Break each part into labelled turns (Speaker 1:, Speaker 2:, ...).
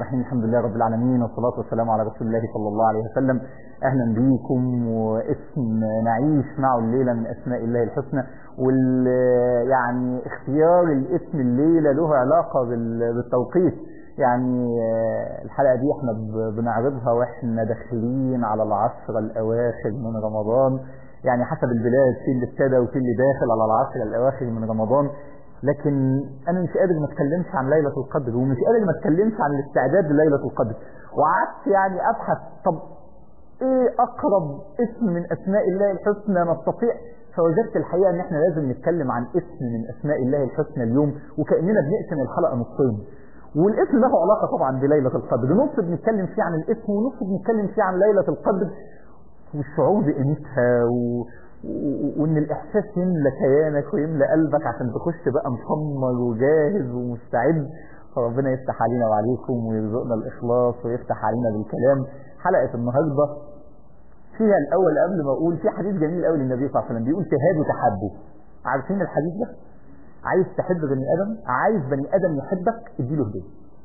Speaker 1: الرحيم الحمد لله رب العالمين والصلاة والسلام على رسول الله صلى الله عليه وسلم أهلا بيكم واسم نعيش معه الليلة من أسماء الله الحسنى وال يعني اختيار الاسم الليلة له علاقة بال- بالتوقيت يعني آه، الحلقة دي احنا ب- بنعرضها واحنا داخلين على العشر الأواخر من رمضان يعني حسب البلاد في اللي ابتدى وفي اللي داخل على العشر الأواخر من رمضان لكن انا مش قادر ما اتكلمش عن ليله القدر ومش قادر ما اتكلمش عن الاستعداد لليله القدر وقعدت يعني ابحث طب ايه اقرب اسم من اسماء الله الحسنى نستطيع فوجدت الحقيقه ان احنا لازم نتكلم عن اسم من اسماء الله الحسنى اليوم وكاننا بنقسم الحلقه نصين والاسم له علاقه طبعا بليله القدر نص بنتكلم فيه عن الاسم ونص بنتكلم فيه عن ليله القدر والشعور بقيمتها و... و... وان الاحساس يملى كيانك ويملى قلبك عشان تخش بقى مصمر وجاهز ومستعد فربنا يفتح علينا وعليكم ويرزقنا الاخلاص ويفتح علينا بالكلام حلقه النهارده فيها الاول قبل ما اقول في حديث جميل قوي للنبي صلى الله عليه وسلم بيقول تهادوا تحبوا عارفين الحديث ده عايز تحب بني ادم عايز بني ادم يحبك اديله هديه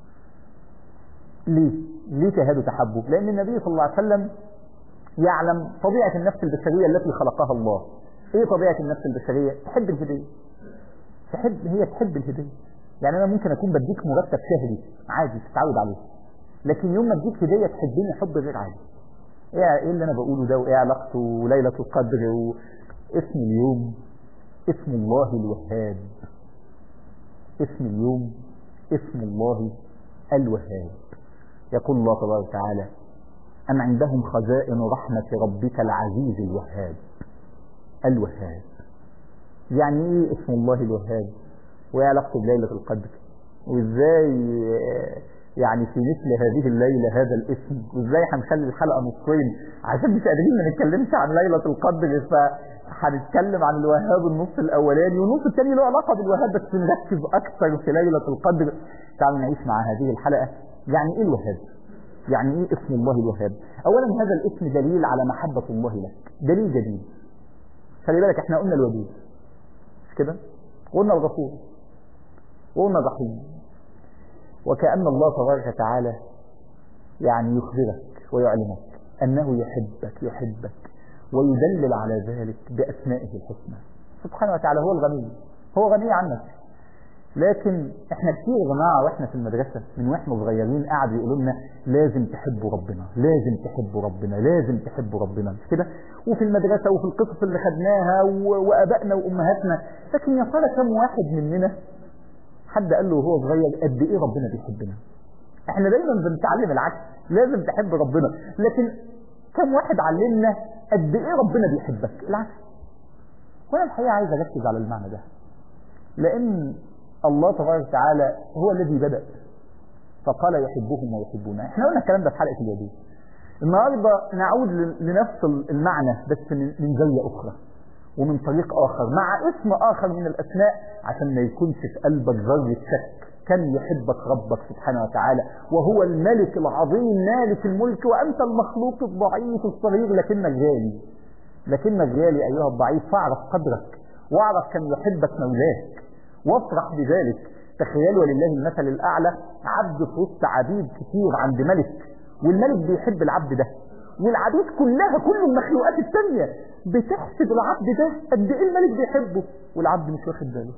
Speaker 1: ليه ليه تهادوا تحبوا لان النبي صلى الله عليه وسلم يعلم طبيعة النفس البشرية التي خلقها الله ايه طبيعة النفس البشرية تحب الهدية تحب هي تحب الهدية يعني انا ممكن اكون بديك مرتب شهري عادي تتعود عليه لكن يوم ما اديك هدية تحبني حب غير عادي ايه ايه اللي انا بقوله ده وايه علاقته وليلة القدر واسم اليوم اسم الله الوهاب اسم اليوم اسم الله الوهاب يقول الله تبارك وتعالى أم عندهم خزائن رحمة ربك العزيز الوهاب الوهاب يعني ايه اسم الله الوهاب وايه علاقته بليلة القدر وازاي آه، يعني في مثل هذه الليلة هذا الاسم وازاي هنخلي الحلقة نصين عشان مش قادرين ما نتكلمش عن ليلة القدر فهنتكلم عن الوهاب النص الاولاني والنص الثاني له علاقة بالوهاب بس نركز اكثر في ليلة القدر تعالوا نعيش مع هذه الحلقة يعني ايه الوهاب يعني ايه اسم الله الوهاب اولا هذا الاسم دليل على محبة الله لك دليل جديد خلي بالك احنا قلنا الودود مش كده قلنا الغفور وقلنا الرحيم وكأن الله تبارك وتعالى يعني يخبرك ويعلمك أنه يحبك يحبك ويدلل على ذلك بأسمائه الحسنى سبحانه وتعالى هو الغني هو غني عنك لكن احنا كتير يا جماعه واحنا في المدرسه من واحنا صغيرين قعدوا يقولوا لنا لازم تحبوا ربنا لازم تحبوا ربنا لازم تحبوا ربنا مش كده وفي المدرسه وفي القصص اللي خدناها و- وابائنا وامهاتنا لكن يا ترى كم واحد مننا حد قال له وهو صغير قد ايه ربنا بيحبنا احنا دايما بنتعلم العكس لازم تحب ربنا لكن كم واحد علمنا قد ايه ربنا بيحبك العكس وانا الحقيقه عايز اركز على المعنى ده لان الله تبارك وتعالى هو الذي بدأ فقال يحبهم ويحبونه احنا قلنا الكلام ده في حلقة اليدين النهاردة نعود ل- لنفس المعنى بس من من زاوية أخرى ومن طريق آخر مع اسم آخر من الأسماء عشان ما يكونش في قلبك ذرة شك كم يحبك ربك سبحانه وتعالى وهو الملك العظيم مالك الملك وأنت المخلوق الضعيف الصغير لكنك غالي لكنك غالي أيها الضعيف فاعرف قدرك واعرف كم يحبك مولاك وافرح بذلك تخيل ولله المثل الأعلى عبد في وسط عبيد كتير عند ملك والملك بيحب العبد ده والعبيد كلها كل المخلوقات التانية بتحسب العبد ده قد ايه الملك بيحبه والعبد مش واخد باله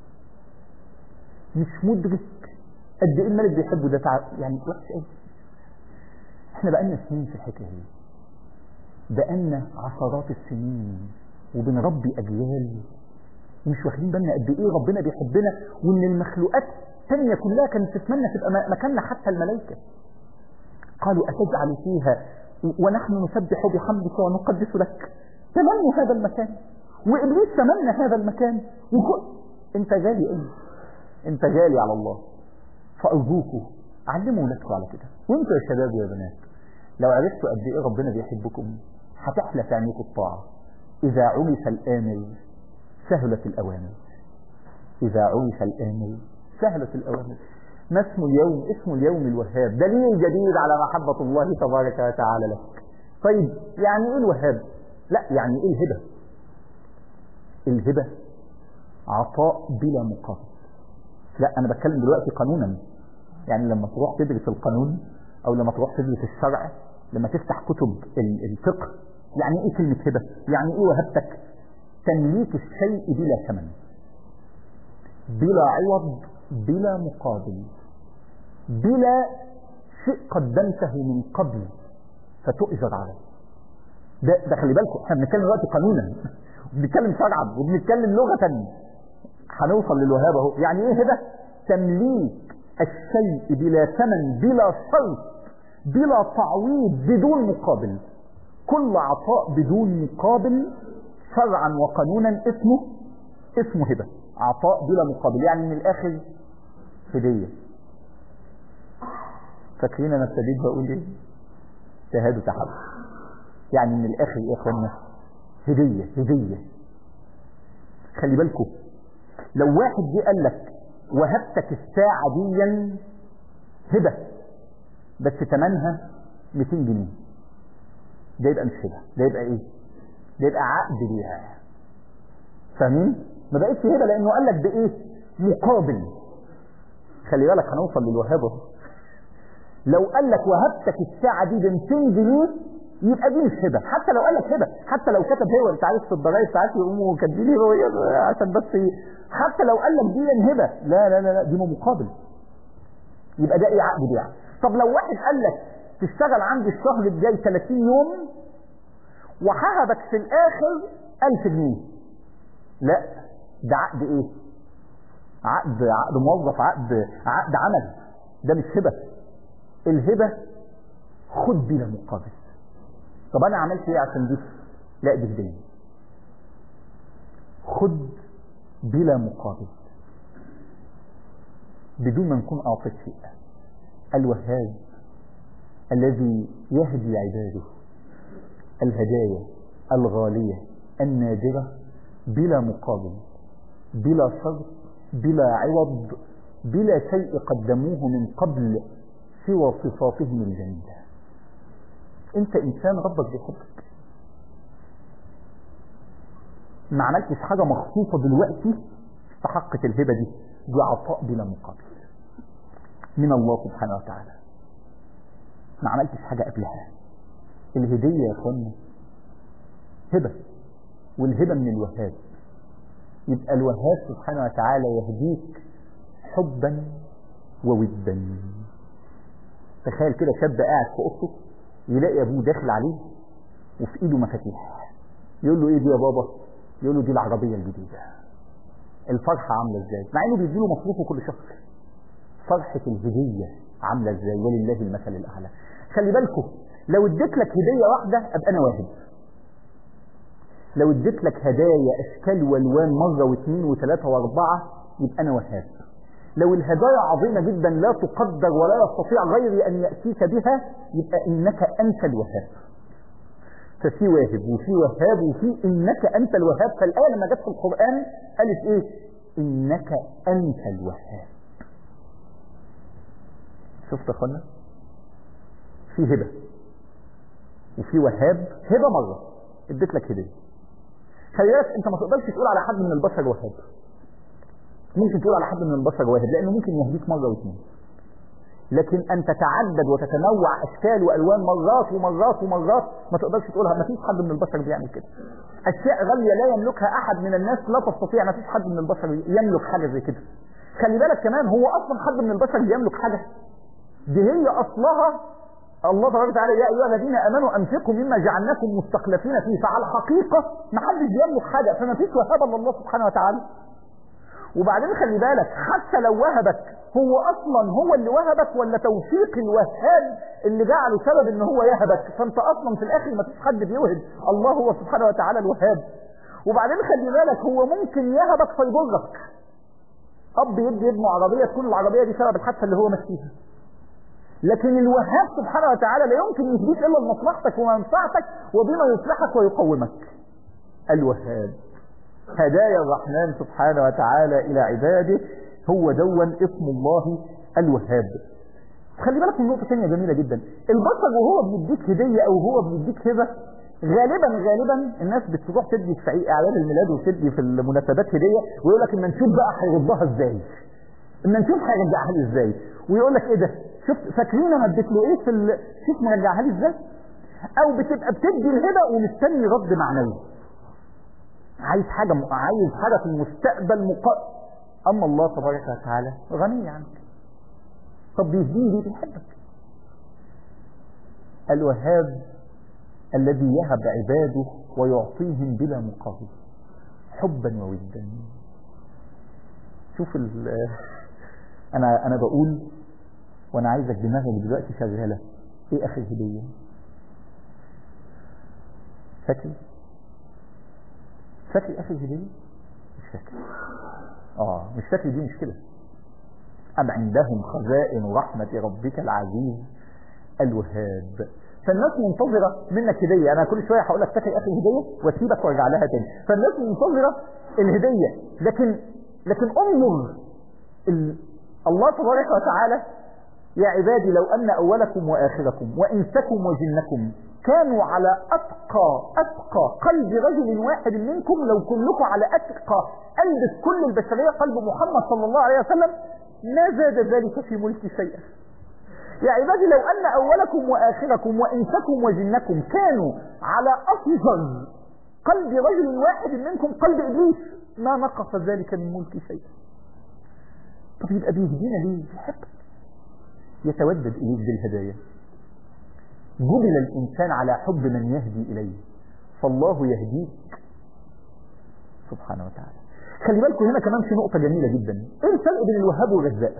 Speaker 1: مش مدرك قد ايه الملك بيحبه ده تع... يعني وحش قوي احنا بقالنا سنين في الحكايه دي بقالنا عشرات السنين وبنربي اجيال ومش واخدين بالنا قد ايه ربنا بيحبنا وان المخلوقات التانية كلها كانت تتمنى تبقى م- مكاننا حتى الملائكة قالوا أتجعل فيها ونحن نسبح بحمدك ونقدس لك تمنوا هذا المكان وإبليس تمنى هذا المكان وكل انت غالي ايه انت غالي على الله فأرجوكوا علموا ولادكم على كده وانتوا يا شباب ويا بنات لو عرفتوا قد ايه ربنا بيحبكم هتحلى في عينيكم الطاعة إذا عرف الآمر سهلت الأوامر إذا عرف الآمر سهلت الأوامر ما اسم اليوم اسم اليوم الوهاب دليل جديد على محبة الله تبارك وتعالى لك طيب يعني ايه الوهاب لا يعني ايه الهبة الهبة عطاء بلا مقابل لا انا بتكلم دلوقتي قانونا يعني لما تروح تدرس القانون او لما تروح تدرس الشرع لما تفتح كتب الفقه يعني ايه كلمة هبة يعني ايه وهبتك تمليك الشيء بلا ثمن بلا عوض بلا مقابل بلا شيء قدمته من قبل فتؤجر عليه ده, ده خلي بالكم احنا بنتكلم دلوقتي قانونا وبنتكلم شرعا وبنتكلم لغة هنوصل للوهاب اهو يعني ايه هبة تمليك الشيء بلا ثمن بلا شرط بلا تعويض بدون مقابل كل عطاء بدون مقابل شرعا وقانونا اسمه اسمه هبة عطاء بلا مقابل يعني من الاخر هدية فاكرين انا ابتديت بقول ايه شهادة تحب يعني من الاخر يا اخوانا هدية هدية خلي بالكم لو واحد جه قال لك وهبتك الساعة ديا هبة بس ثمنها 200 جنيه ده يبقى مش هبة ده يبقى ايه ده يبقى عقد بيها فاهمين ما بقتش هبة لانه قال لك بايه مقابل خلي بالك هنوصل للوهابة لو قال لك وهبتك الساعة دي ب 200 جنيه يبقى دي مش هبة حتى لو قال لك هبة حتى لو كتب هو انت عارف في الضرايب ساعات يقوموا كاتبين هو عشان بس حتى لو قال لك دي هبة لا لا لا لا دي مقابل يبقى ده ايه عقد بيع طب لو واحد قال لك تشتغل عندي الشهر الجاي 30 يوم وههبك في الاخر 1000 جنيه لا ده عقد ايه عقد عقد موظف عقد عقد عمل ده مش هبة الهبة خد بلا مقابل طب انا عملت ايه عشان دي لا دي هديه خد بلا مقابل بدون ما نكون اعطيت شيء الوهاب الذي يهدي عباده الهدايا الغالية النادرة بلا مقابل بلا شرط بلا عوض بلا شيء قدموه من قبل سوى صفاتهم الجميله انت انسان ربك بيحبك ما عملتش حاجة مخصوصة دلوقتي استحقت الهبة دي دي عطاء بلا مقابل من الله سبحانه وتعالى ما عملتش حاجة قبلها الهدية يا اخوانا هبة والهبة من الوهاب يبقى الوهاب سبحانه وتعالى يهديك حبا وودا تخيل كده شاب قاعد في اوضته يلاقي ابوه داخل عليه وفي ايده مفاتيح يقول له ايه دي يا بابا يقول له دي العربية الجديدة الفرحة عاملة ازاي مع انه بيديله مصروفه كل شهر فرحة الهدية عاملة ازاي ولله المثل الاعلى خلي بالكم لو اديت لك هدية واحدة ابقى انا واهب لو اديت لك هدايا اشكال والوان مرة واثنين وثلاثة واربعة يبقى انا وهاب لو الهدايا عظيمة جدا لا تقدر ولا يستطيع غيري أن يأتيك بها يبقى إنك أنت الوهاب ففي واهب وفي وهاب وفي إنك أنت الوهاب فالآية لما جت في القرآن قالت إيه إنك أنت الوهاب شفت أخوانا في هبة وفي وهاب هبة مرة اديت لك هدية خلي بالك انت ما تقدرش تقول على حد من البشر وهاب ممكن تقول على حد من البشر واحد لانه ممكن يهديك مره واثنين لكن ان تتعدد وتتنوع اشكال والوان مرات ومرات ومرات ما تقدرش تقولها ما فيش حد من البشر بيعمل كده اشياء غاليه لا يملكها احد من الناس لا تستطيع ما فيش حد من البشر يملك حاجه زي كده خلي بالك كمان هو اصلا حد من البشر بيملك حاجه دي هي اصلها الله تبارك وتعالى يا ايها الذين امنوا انفقوا مما جعلناكم مستخلفين فيه فعلى الحقيقه ما حدش بيملك حاجه فما فيش وهاب الا الله سبحانه وتعالى وبعدين خلي بالك حتى لو وهبك هو اصلا هو اللي وهبك ولا توفيق الوهاب اللي جعله سبب ان هو يهبك فانت اصلا في الاخر ما فيش حد بيوهب الله هو سبحانه وتعالى الوهاب وبعدين خلي بالك هو ممكن يهبك فيضرك اب يدي ابنه عربيه تكون العربيه دي سبب الحادثه اللي هو ماشيها لكن الوهاب سبحانه وتعالى لا يمكن يهديك الا لمصلحتك ومنفعتك وبما يصلحك ويقومك الوهاب هدايا الرحمن سبحانه وتعالى إلى عباده هو دون اسم الله الوهاب خلي بالك من نقطة ثانية جميلة جدا البشر وهو بيديك هدية أو هو بيديك هبة غالبا غالبا الناس بتروح تدي في اعلان الميلاد وتدي في المناسبات هديه ويقول لك اما نشوف بقى هيردها ازاي اما نشوف هيرجعها لي ازاي ويقول لك ايه ده شفت فاكرين انا اديت له ايه في ال... شوف مرجعها لي ازاي او بتبقى بتدي الهبه ومستني رد معنوي عايز حاجه م... عايز حاجه في المستقبل مق... اما الله تبارك وتعالى غني عنك طب بيهديه ليه بيحبك الوهاب الذي يهب عباده ويعطيهم بلا مقابل حبا وودا شوف ال انا انا بقول وانا عايزك دماغك دلوقتي شغاله ايه اخر هديه فاكر فاكر اخر هديه مش فاكر اه مش فاكر دي مشكله ام عندهم خزائن رحمه ربك العزيز الوهاب فالناس منتظرة منك هدية أنا كل شوية هقول لك فاكر آخر هدية وأسيبك وأرجع لها تاني فالناس منتظرة الهدية لكن لكن انظر ال... الله تبارك وتعالى يا عبادي لو أن أولكم وآخركم وإنسكم وجنكم كانوا على أتقى أتقى قلب رجل واحد منكم لو كلكم على أتقى قلب كل البشرية قلب محمد صلى الله عليه وسلم ما زاد ذلك في ملك شيئا يا عبادي لو أن أولكم وآخركم وإنسكم وجنكم كانوا على أفضل قلب رجل واحد منكم قلب إبليس ما نقص ذلك من ملك شيئا طب يبقى بيهدينا ليه يحبك يتودد إليك بالهدايا جبل الإنسان على حب من يهدي إليه فالله يهديك سبحانه وتعالى خلي بالكم هنا كمان في نقطة جميلة جدا ايه الفرق بين الوهاب والرزاق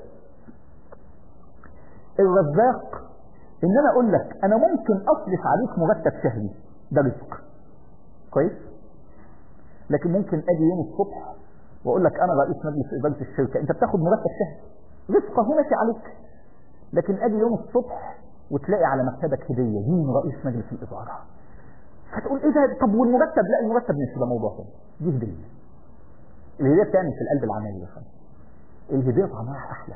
Speaker 1: الرزاق ان انا اقول لك انا ممكن اصرف عليك مرتب شهري ده رزق كويس لكن ممكن اجي يوم الصبح واقول لك انا رئيس مجلس اداره الشركه انت بتاخد مرتب شهري رزق اهو ماشي عليك لكن اجي يوم الصبح وتلاقي على مكتبك هديه دي من رئيس مجلس الاداره فتقول ايه ده طب والمرتب لا المرتب مش ده موضوع ثاني دي هديه الهديه بتعمل في القلب العملي يا فندم الهديه طعمها احلى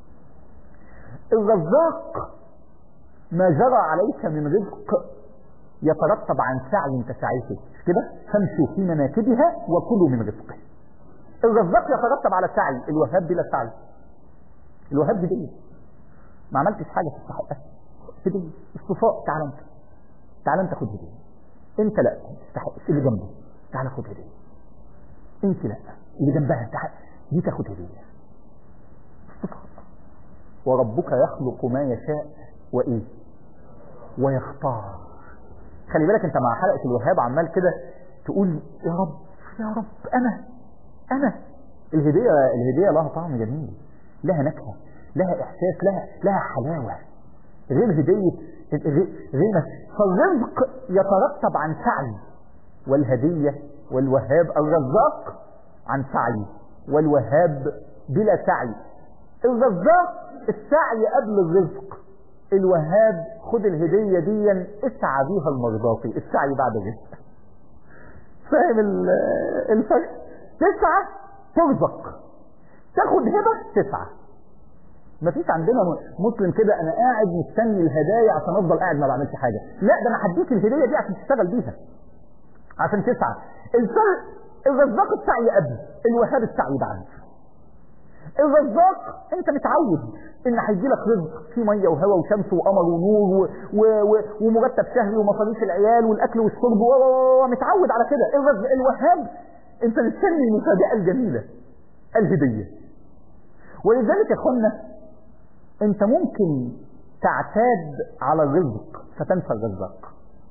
Speaker 1: الرزاق ما جرى عليك من رزق يترتب عن سعي انت سعيته مش كده فامشوا في مناكبها وكلوا من رزقه الرزاق يترتب على سعي الوهاب بلا سعي الوهاب هديه ما عملتش حاجه تستحقها هديه اصطفاء تعال انت تعال انت خد هديه انت لا تستحق اللي جنبه تعال خد هديه انت لا اللي جنبها تعال دي تاخد هديه اصطفاء وربك يخلق ما يشاء وايه ويختار خلي بالك انت مع حلقه الوهاب عمال كده تقول يا رب يا رب انا انا الهديه الهديه لها طعم جميل لها نكهه لها احساس لها لها حلاوه غير هديه غير فالرزق يترتب عن سعي والهديه والوهاب الرزاق عن سعي والوهاب بلا سعي الرزاق السعي قبل الرزق الوهاب خد الهدية دي اسعى بيها المرضاتي السعي بعد الرزق فاهم الفرق تسعى ترزق تاخد هبة تسعى مفيش عندنا مسلم كده انا قاعد مستني الهدايا عشان افضل قاعد ما بعملش حاجه لا ده انا هديك الهديه دي عشان تشتغل بيها عشان تسعى الفرق الرزاق السعي قبل الوهاب السعي بعد الرزاق انت متعود ان هيجي لك رزق في ميه وهواء وشمس وقمر ونور و... و... ومرتب شهري ومصاريف العيال والاكل والشرب ومتعود على كده الرزق الوهاب انت مستني المفاجاه الجميله الهديه ولذلك يا اخوانا انت ممكن تعتاد على الرزق فتنسى الرزاق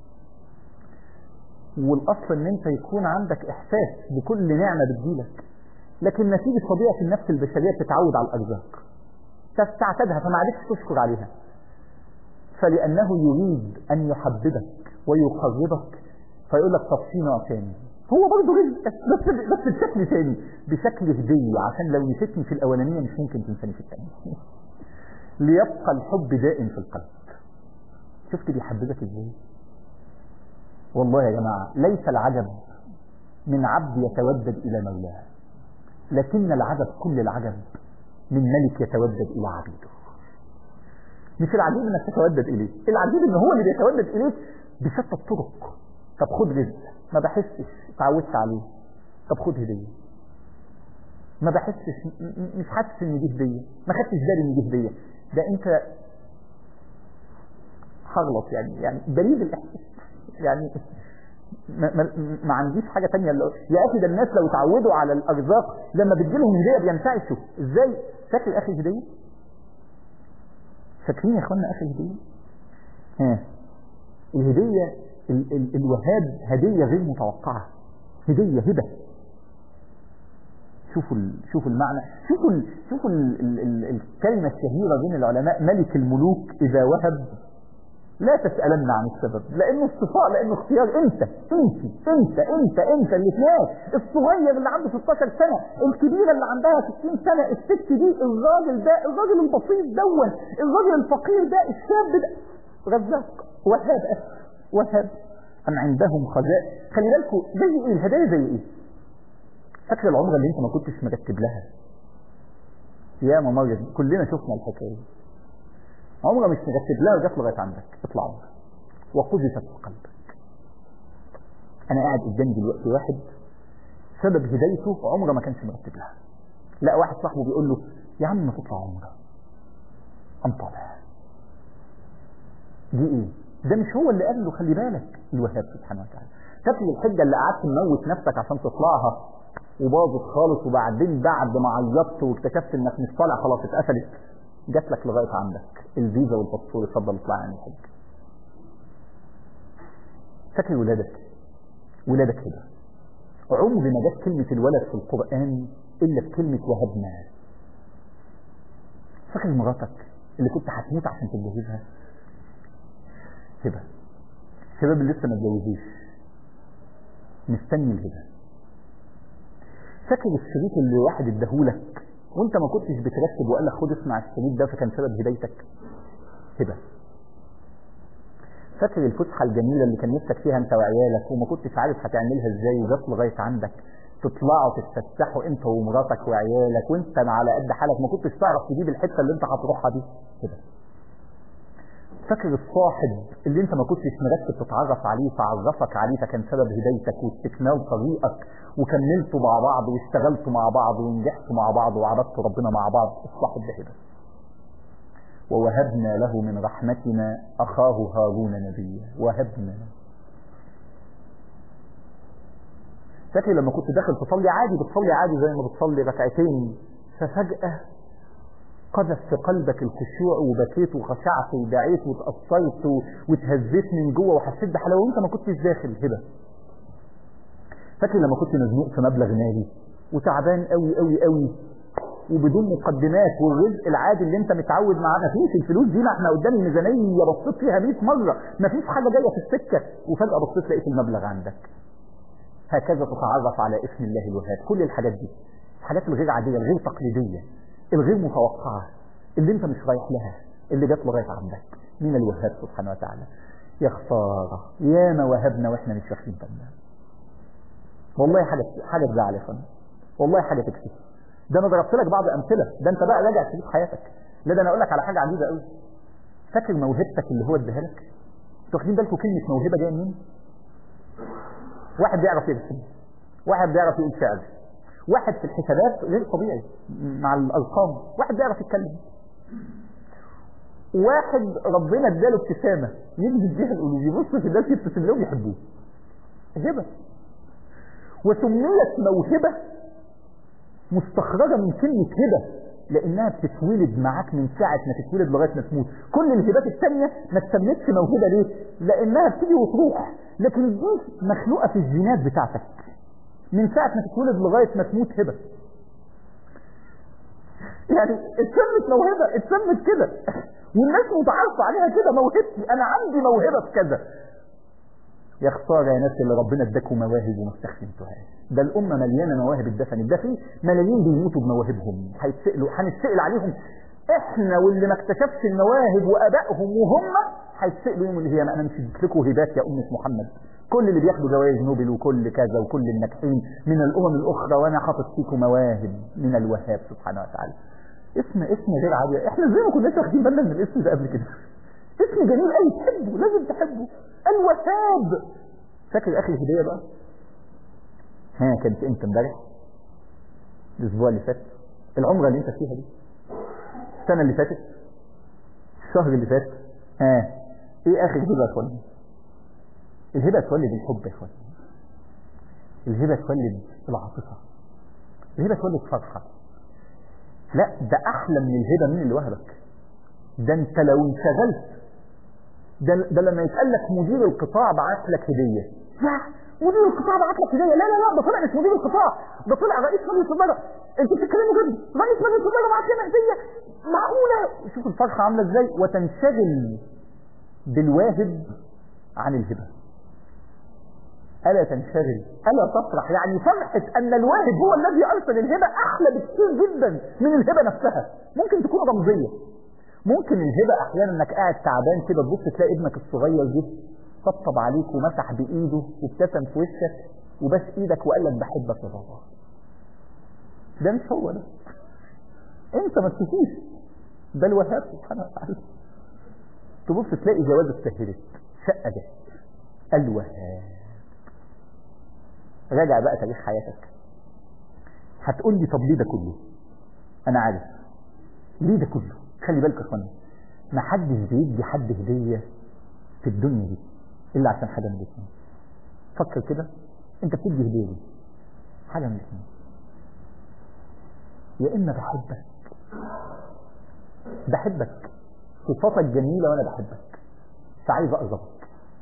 Speaker 1: والاصل ان انت يكون عندك احساس بكل نعمه بتجيلك لكن نتيجة طبيعة النفس البشرية بتتعود على الأرزاق تعتادها فما عادش تشكر عليها فلأنه يريد أن يحببك ويقربك فيقول لك طب في نوع ثاني هو برضه رزق بس بس بشكل ثاني بشكل هدية عشان لو نسيتني في الأولانية مش ممكن تنساني في الثانية ليبقى الحب دائم في القلب شفت بيحببك ازاي والله يا جماعة ليس العجب من عبد يتودد إلى مولاه لكن العجب كل العجب من ملك يتودد إلى عبيده مش العجيب انك تتودد اليه العجيب ان هو اللي بيتودد اليك بشتى الطرق طب خد رزق ما بحسش اتعودت عليه طب خد هديه ما بحسش مش حاسس ان دي هديه ما خدتش بالي ان دي هديه ده انت هغلط يعني يعني بريد الاحساس يعني ما, ما, ما عنديش حاجة تانية اللي يا اخي ده الناس لو اتعودوا على الارزاق لما بتجيلهم هدية بينتعشوا ازاي فاكر اخي هدية فاكرين يا اخوانا اخي هدية ها الهدية ال ال الوهاب هدية غير متوقعة هدية هبة شوفوا شوفوا المعنى شوفوا ال شوفوا ال ال ال الكلمة الشهيرة بين العلماء ملك الملوك إذا وهب لا تسألن عن السبب لأنه استفاء لأنه اختيار أنت أنت أنت أنت أنت الاثنين الصغير اللي عنده 16 سنة الكبيرة اللي عندها 60 سنة الست دي الراجل ده الراجل البسيط دون الراجل الفقير ده الشاب ده رزاق وهاب وهاب أم عندهم خزائن خلي بالكم زي إيه الهدايا زي إيه فاكر العمرة اللي أنت ما كنتش مرتب لها يا ممرض كلنا شفنا الحكاية عمره مش مرتب لها وجات لغايه عندك اطلع عمره وقذفت في قلبك انا قاعد قدامي دلوقتي واحد سبب هدايته عمره ما كانش مرتب لها لا واحد صاحبه بيقول له يا عم ما تطلع عمره قام طالع دي ايه ده مش هو اللي قال له خلي بالك الوهاب سبحانه وتعالى فاكر الحجه اللي قعدت تموت نفسك عشان تطلعها وباظت خالص وبعدين بعد ما عيطت واكتشفت انك مش طالع خلاص اتقفلت جات لك لغايه عندك الفيزا والباسبور اتفضل اطلع عن الحج فاكر ولادك ولادك كده عمر ما جت كلمة الولد في القرآن إلا بكلمة وهبنا فاكر مراتك اللي كنت هتموت عشان تتجوزها هبة الشباب اللي لسه ما اتجوزوش مستني الهبة فاكر الشريط اللي واحد اداهولك وانت ما كنتش بترتب وقال لك خد اسمع الشريط ده فكان سبب هدايتك هبة فاكر الفسحة الجميلة اللي كان نفسك فيها انت وعيالك وما كنتش عارف هتعملها ازاي وجات لغاية عندك تطلعوا تتفسحوا انت ومراتك وعيالك وانت على قد حالك ما كنتش تعرف تجيب الحتة اللي انت هتروحها دي كده فاكر الصاحب اللي انت ما كنتش مرتب تتعرف عليه فعرفك عليه فكان سبب هدايتك واستكمال طريقك وكملتوا مع بعض واشتغلتوا مع بعض ونجحتوا مع بعض وعبدتوا ربنا مع بعض الصاحب ده هدى ووهبنا له من رحمتنا أخاه هارون نبيا وهبنا فاكر لما كنت داخل تصلي عادي بتصلي عادي زي ما بتصلي ركعتين ففجأة قذف في قلبك الخشوع وبكيت وخشعت ودعيت وتأثرت وتهزيت من جوه وحسيت بحلاوة وانت ما كنتش داخل هبة فاكر لما كنت مزنوق في مبلغ مالي وتعبان قوي قوي قوي وبدون مقدمات والرزق العادي اللي انت متعود معاه مفيش الفلوس دي ما احنا قدام الميزانيه بصيت فيها 100 مره مفيش حاجه جايه في السكه وفجاه بصيت لقيت المبلغ عندك هكذا تتعرف على اسم الله الوهاب كل الحاجات دي الحاجات الغير عاديه الغير تقليديه الغير متوقعه اللي انت مش رايح لها اللي جت لغايه عندك من الوهاب سبحانه وتعالى يا خساره يا ما وهبنا واحنا مش واخدين بالنا والله حاجه حاجه تزعل يا فندم والله حاجه تكسف ده انا ضربت لك بعض امثله ده انت بقى راجع تشوف حياتك لا ده انا اقول لك على حاجه عجيبه قوي فاكر موهبتك اللي هو اداها لك انتوا واخدين بالكم كلمه موهبه جايه منين واحد بيعرف يرسم واحد بيعرف يقول شعر واحد في الحسابات غير طبيعي مع الارقام واحد بيعرف يتكلم واحد ربنا اداله ابتسامه يجذب بيها القلوب يبص في الناس يبتسم لهم يحبوه هبه وسميت موهبه مستخرجة من كلمة هبة لأنها بتتولد معاك من ساعة ما تتولد لغاية ما تموت كل الهبات التانية ما تسميتش موهبة ليه لأنها بتيجي وتروح لكن دي مخلوقة في الجينات بتاعتك من ساعة ما تتولد لغاية ما تموت هبة يعني اتسمت موهبة اتسمت كده والناس متعارفة عليها كده موهبتي أنا عندي موهبة في كذا يا خسارة يا ناس اللي ربنا اداكم مواهب وما استخدمتوهاش ده الأمة مليانة مواهب اتدفنت ده في ملايين بيموتوا بمواهبهم هيتسألوا هنتسأل عليهم احنا واللي ما اكتشفش المواهب وابائهم وهم هيتسألوا يوم اللي هي انا مش لكم هبات يا أمة محمد كل اللي بياخدوا جوائز نوبل وكل كذا وكل الناجحين من الأمم الأخرى وأنا حاطط فيكم مواهب من الوهاب سبحانه وتعالى اسم اسم غير عادي احنا ازاي ما كناش واخدين بالنا من الاسم ده قبل كده اسم جميل قوي تحبه لازم تحبه الوهاب فاكر اخي الهديه بقى ها كانت امتى امبارح الاسبوع اللي فات العمره اللي انت فيها دي السنه اللي فاتت الشهر اللي فات ها آه. ايه اخر هبه يا اخواني الهبه تولد الحب يا اخواني الهبه تولد العاطفه الهبه تولد فرحه لا ده احلى من الهبه مين اللي وهبك ده انت لو انشغلت ده, ده لما يتقال لك مدير القطاع بعت لك هديه لا مدير القطاع بعت لك هديه لا لا لا ده طلع مش مدير القطاع ده طلع رئيس مجلس الاداره انتوا بتتكلموا جد رئيس مجلس الاداره بعت لنا هديه معقوله شوف الفرحه عامله ازاي وتنشغل بالواهب عن الهبه ألا تنشغل ألا تفرح يعني فرحة أن الواهب هو الذي أرسل الهبة أحلى بكثير جدا من الهبة نفسها ممكن تكون رمزية ممكن الهبة أحيانا أنك قاعد تعبان كده تبص تلاقي ابنك الصغير جه طبطب عليك ومسح بإيده وابتسم في وشك وبس إيدك وقال لك بحبك يا بابا ده مش هو ده أنت ما تشوفوش ده الوهاب سبحانه وتعالى تبص تلاقي جواز اتسهلت شقة ده الوهاب راجع بقى تاريخ حياتك هتقول لي طب ليه ده كله انا عارف ليه ده كله خلي بالك يا اخوانا ما حدش بيدي حد هديه في الدنيا دي الا عشان حاجه من الاثنين فكر كده انت بتدي هديه ليه حاجه من الاثنين يا اما بحبك بحبك صفاتك جميله وانا بحبك فعايز اقربك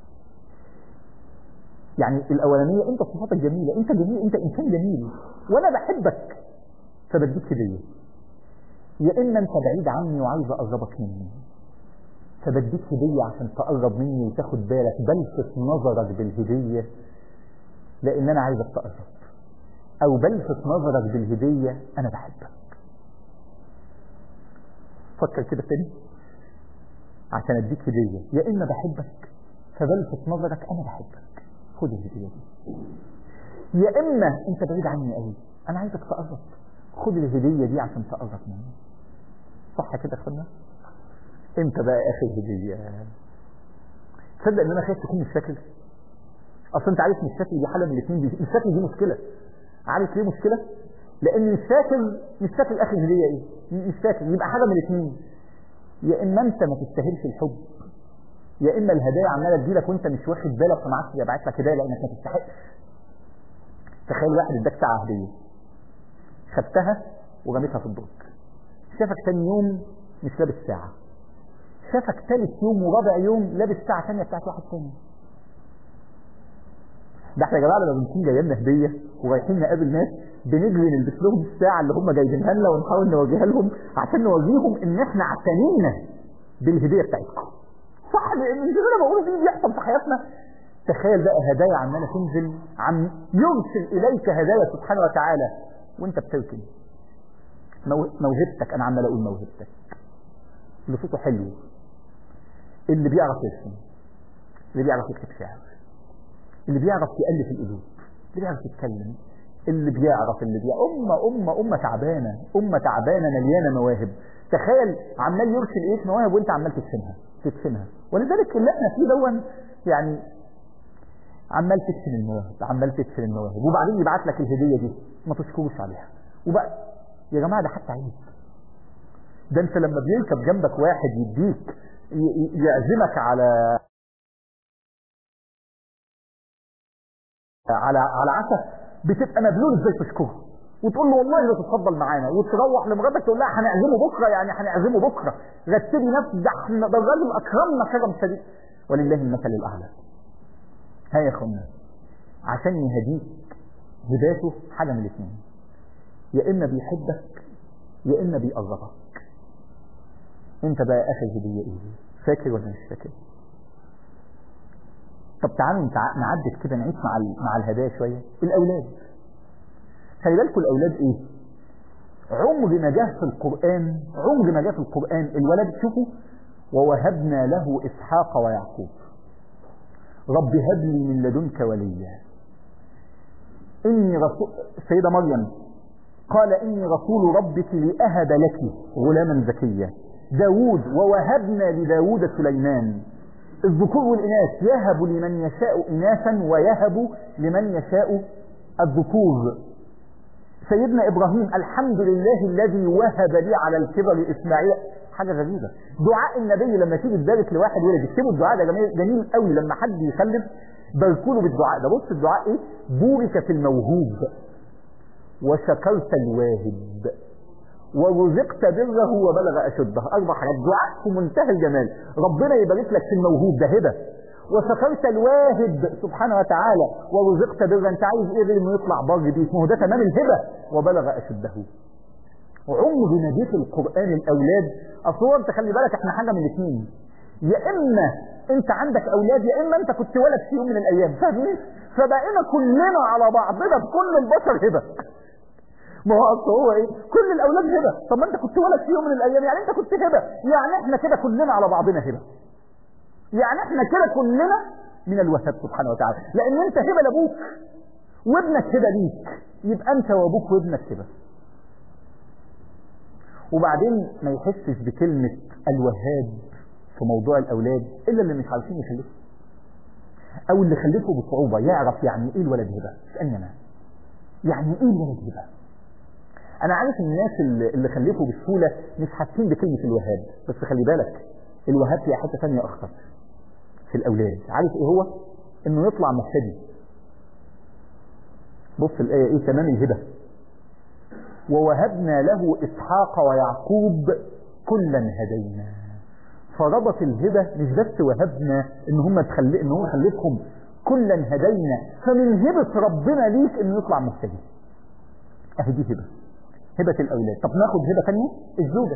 Speaker 1: يعني الاولانيه انت صفاتك جميله انت جميل انت انسان جميل وانا بحبك فبديك هديه يا اما انت بعيد عني وعايز اقربك مني فبديك هديه عشان تقرب مني وتاخد بالك بلفت نظرك بالهديه لان انا عايزك تقرب او بلفت نظرك بالهديه انا بحبك فكر كده تاني عشان اديك هديه يا اما بحبك فبلفت نظرك انا بحبك خد الهديه دي يا اما انت بعيد عني قوي انا عايزك تقرب خد الهديه دي عشان تقرب مني صح كده يا اخوانا انت بقى اخر هديه تصدق ان انا خايف تكون مش فاكر اصل انت عارف مش فاكر دي حاله من الاثنين دي مش فاكر دي مشكله عارف ليه مشكله لان مش فاكر مش فاكر اخر هديه ايه مش فاكر يبقى حاجه من الاثنين يا اما انت ما تستاهلش الحب يا اما الهدايا عماله تجيلك وانت مش واخد بالك فما عادش يبعت لك هدايا لانك ما تستحقش تخيل واحد اداك ساعه هديه خدتها ورميتها في الدرج شافك ثاني يوم مش لابس ساعه شافك ثالث يوم ورابع يوم لابس ساعه ثانيه بتاعت واحد ثاني ده احنا يا جماعه لما بنكون جايه لنا هديه ورايحين نقابل ناس بنجري نلبس لهم الساعه اللي هم جايبينها لنا ونحاول نوريها لهم عشان نوريهم ان احنا اعتنينا بالهديه بتاعتكم صح لان مش انا بقول دي بيحصل في حياتنا تخيل بقى هدايا عماله تنزل عم يرسل اليك هدايا سبحانه وتعالى وانت بتركن موهبتك انا عمال اقول موهبتك اللي صوته حلو اللي بيعرف يرسم اللي بيعرف يكتب شعر اللي بيعرف يألف القلوب اللي بيعرف يتكلم اللي بيعرف اللي بيعرف أمة أمة أمة تعبانة أمة تعبانة مليانة مواهب تخيل عمال يرسل إيه مواهب وأنت عمال تدفنها تدفنها ولذلك اللي احنا فيه دون يعني عمال تدفن المواهب عمال تدفن المواهب وبعدين يبعت لك الهدية دي ما تشكروش عليها وبقى يا جماعة ده حتى عيب ده انت لما بيركب جنبك واحد يديك يعزمك على على على عشاء بتبقى مبلول ازاي تشكره وتقول له والله لا تتفضل معانا وتروح لمراتك تقول لها هنعزمه بكره يعني هنعزمه بكره رتبي نفسك ده احنا ده الراجل اكرمنا كرم شديد ولله المثل الاعلى ها يا اخوانا عشان يهديك هداته حاجه من الاثنين يا اما بيحبك يا اما بيقربك انت بقى اخر هديه ايه فاكر ولا مش فاكر طب تعالوا نعدد كده نعيش مع مع الهدايا شويه الاولاد خلي بالكم الاولاد ايه عمر ما جه في القران عمر ما جه في القران الولد شوفوا ووهبنا له اسحاق ويعقوب رب هب لي من لدنك وليا اني رسول السيده مريم قال اني رسول ربك لاهب لك غلاما زكيا داود ووهبنا لداود سليمان الذكور والإناث يهب لمن يشاء إناثا ويهب لمن يشاء الذكور سيدنا ابراهيم الحمد لله الذي وهب لي على الكبر اسماعيل حاجه غريبه دعاء النبي لما تيجي تبارك لواحد ولد اكتبوا الدعاء ده جميل, جميل قوي لما حد يخلف باركوا له بالدعاء ده بص الدعاء ايه بورك في الموهوب وشكرت الواهب ورزقت بره وبلغ اشده اربع حاجات دعاء في منتهى الجمال ربنا يبارك لك في الموهوب ده هبه وشكرت الواهب سبحانه وتعالى ورزقت بره انت عايز ايه غير انه يطلع بر بيك ما هو ده تمام الهبه وبلغ اشده عمر نبي في القران الاولاد اصل انت خلي بالك احنا حاجه من الاثنين يا اما انت عندك اولاد يا اما انت كنت ولد في يوم من الايام فاهمين فبقينا كلنا على بعضنا بكل البشر هبه ما هو اصل هو ايه كل الاولاد هبه طب ما انت كنت ولد في يوم من الايام يعني انت كنت هبه يعني احنا كده كلنا على بعضنا هبه يعني احنا كده كلنا من الوهاب سبحانه وتعالى لان انت هبه لابوك وابنك هبه ليك يبقى انت وابوك وابنك هبه وبعدين ما يحسش بكلمه الوهاب في موضوع الاولاد الا اللي مش عارفين يخلفوا او اللي خلفه بصعوبه يعرف يعني ايه الولد هبه اسالني انا يعني ايه الولد هبه انا عارف الناس اللي, اللي خلفوا بسهوله مش حاسين بكلمه الوهاب بس خلي بالك الوهاب فيها حته ثانيه اخطر في الاولاد عارف ايه هو انه يطلع مهتدي بص الايه ايه تمام الهبه ووهبنا له اسحاق ويعقوب كلا هدينا فربط الهبه مش بس وهبنا ان هم تخل... ان هو خلفهم كلا هدينا فمن هبه ربنا ليك انه يطلع مهتدي اهي دي هبه هبه الاولاد طب ناخد هبه ثانيه الزوجه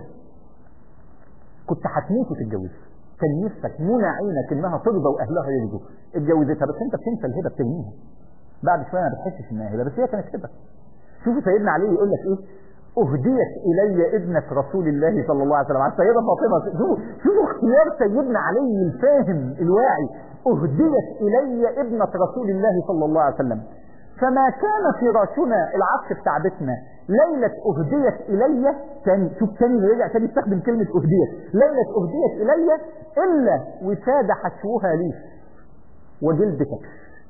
Speaker 1: كنت هتموت وتتجوز كان نفسك منى عينك انها ترضى واهلها يرضوا اتجوزتها بس انت بتنسى الهبه بترميها بعد شويه ما بتحسش انها هبه بس هي كانت هبه شوفوا سيدنا علي يقول لك ايه اهديت الي ابنه رسول الله صلى الله عليه وسلم على السيده فاطمه شوفوا شوفوا اختيار سيدنا علي الفاهم الواعي اهديت الي ابنه رسول الله صلى الله عليه وسلم فما كان فراشنا العفش بتاع بيتنا ليلة أهديت إلي تاني شوف تاني اللي رجع تاني استخدم كلمة أهديت ليلة أهديت إلي إلا وساد حشوها لي وجلد كبش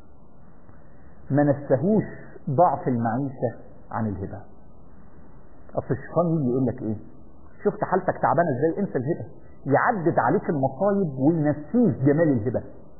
Speaker 1: ما نسهوش ضعف المعيشة عن الهبة أصل الشيطان يجي يقول لك إيه شفت حالتك تعبانة إزاي انسى الهبة يعدد عليك المصايب وينسيك جمال الهبة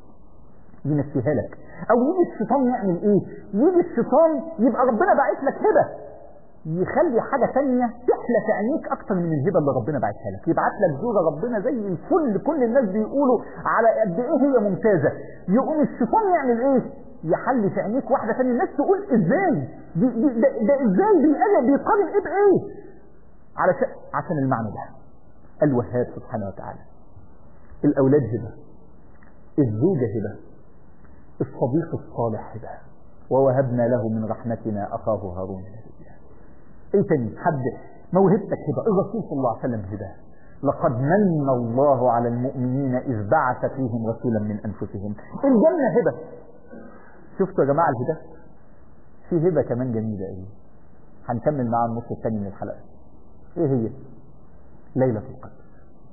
Speaker 1: ينسيها لك او يجي الشيطان يعمل ايه يجي الشيطان يبقى ربنا باعت لك هبه يخلي حاجة تانية تحلى في عينيك أكتر من الهبة اللي ربنا باعتها لك يبعت لك زوجة ربنا زي الفل كل الناس بيقولوا على قد إيه هي ممتازة يقوم الشيطان يعمل إيه يحلي في عينيك واحدة تانية الناس تقول إزاي دي دي ده, ده إزاي بيقارن بيقارن إيه بإيه علشان عشان المعنى ده الوهاب سبحانه وتعالى الأولاد هبة الزوجة هبة الصديق الصالح هبة ووهبنا له من رحمتنا أخاه هارون ايه تاني حد موهبتك هبة الرسول صلى الله عليه وسلم هبة لقد من الله على المؤمنين إذ بعث فيهم رسولا من أنفسهم الجنة هبة شفتوا يا جماعة الهبة في هبة كمان جميلة ايه هنكمل معاها النص الثاني من الحلقة ايه هي ليلة القدر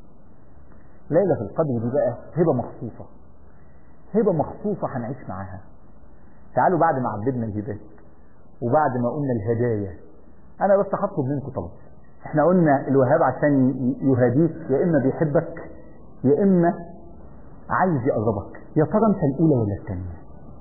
Speaker 1: ليلة القدر دي بقى هبة مخصوصة هبة مخصوصة هنعيش معاها تعالوا بعد ما عددنا الهبات وبعد ما قلنا الهدايا انا بس هطلب منكم طلب احنا قلنا الوهاب عشان يهاديك يا اما بيحبك يا اما عايز يقربك يا ترى انت الاولى ولا الثانيه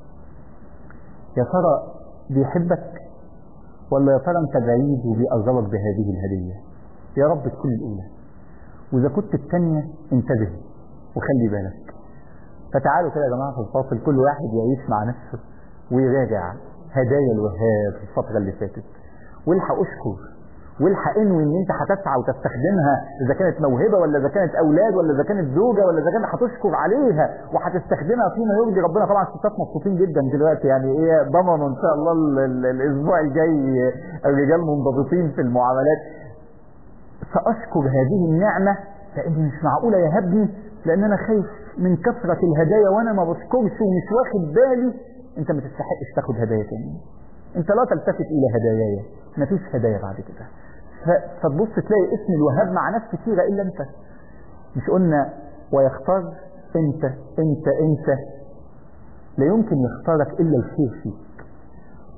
Speaker 1: يا ترى بيحبك ولا يا ترى انت بعيد وبيقربك بهذه الهديه يا رب تكون الاولى واذا كنت الثانيه انتبه وخلي بالك فتعالوا كده يا جماعه في الفاصل كل واحد يعيش مع نفسه ويراجع هدايا الوهاب في الفتره اللي فاتت والحق اشكر والحق انوي ان انت هتسعى وتستخدمها اذا كانت موهبه ولا اذا كانت اولاد ولا اذا كانت زوجه ولا اذا كانت هتشكر عليها وهتستخدمها فيما يرضي ربنا طبعا الستات مبسوطين جدا دلوقتي يعني ايه ضمنوا ان شاء الله ال ال الاسبوع الجاي الرجال منضبطين في المعاملات ساشكر هذه النعمه لان مش معقوله يهبني لان انا خايف من كثره الهدايا وانا ما بشكرش ومش واخد بالي انت ما تستحقش تاخد هدايا تاني انت لا تلتفت الى هداياي مفيش هدايا بعد كده فتبص تلاقي اسم الوهاب مع ناس كتيرة الا انت مش قلنا ويختار انت انت انت لا يمكن يختارك الا الخير فيك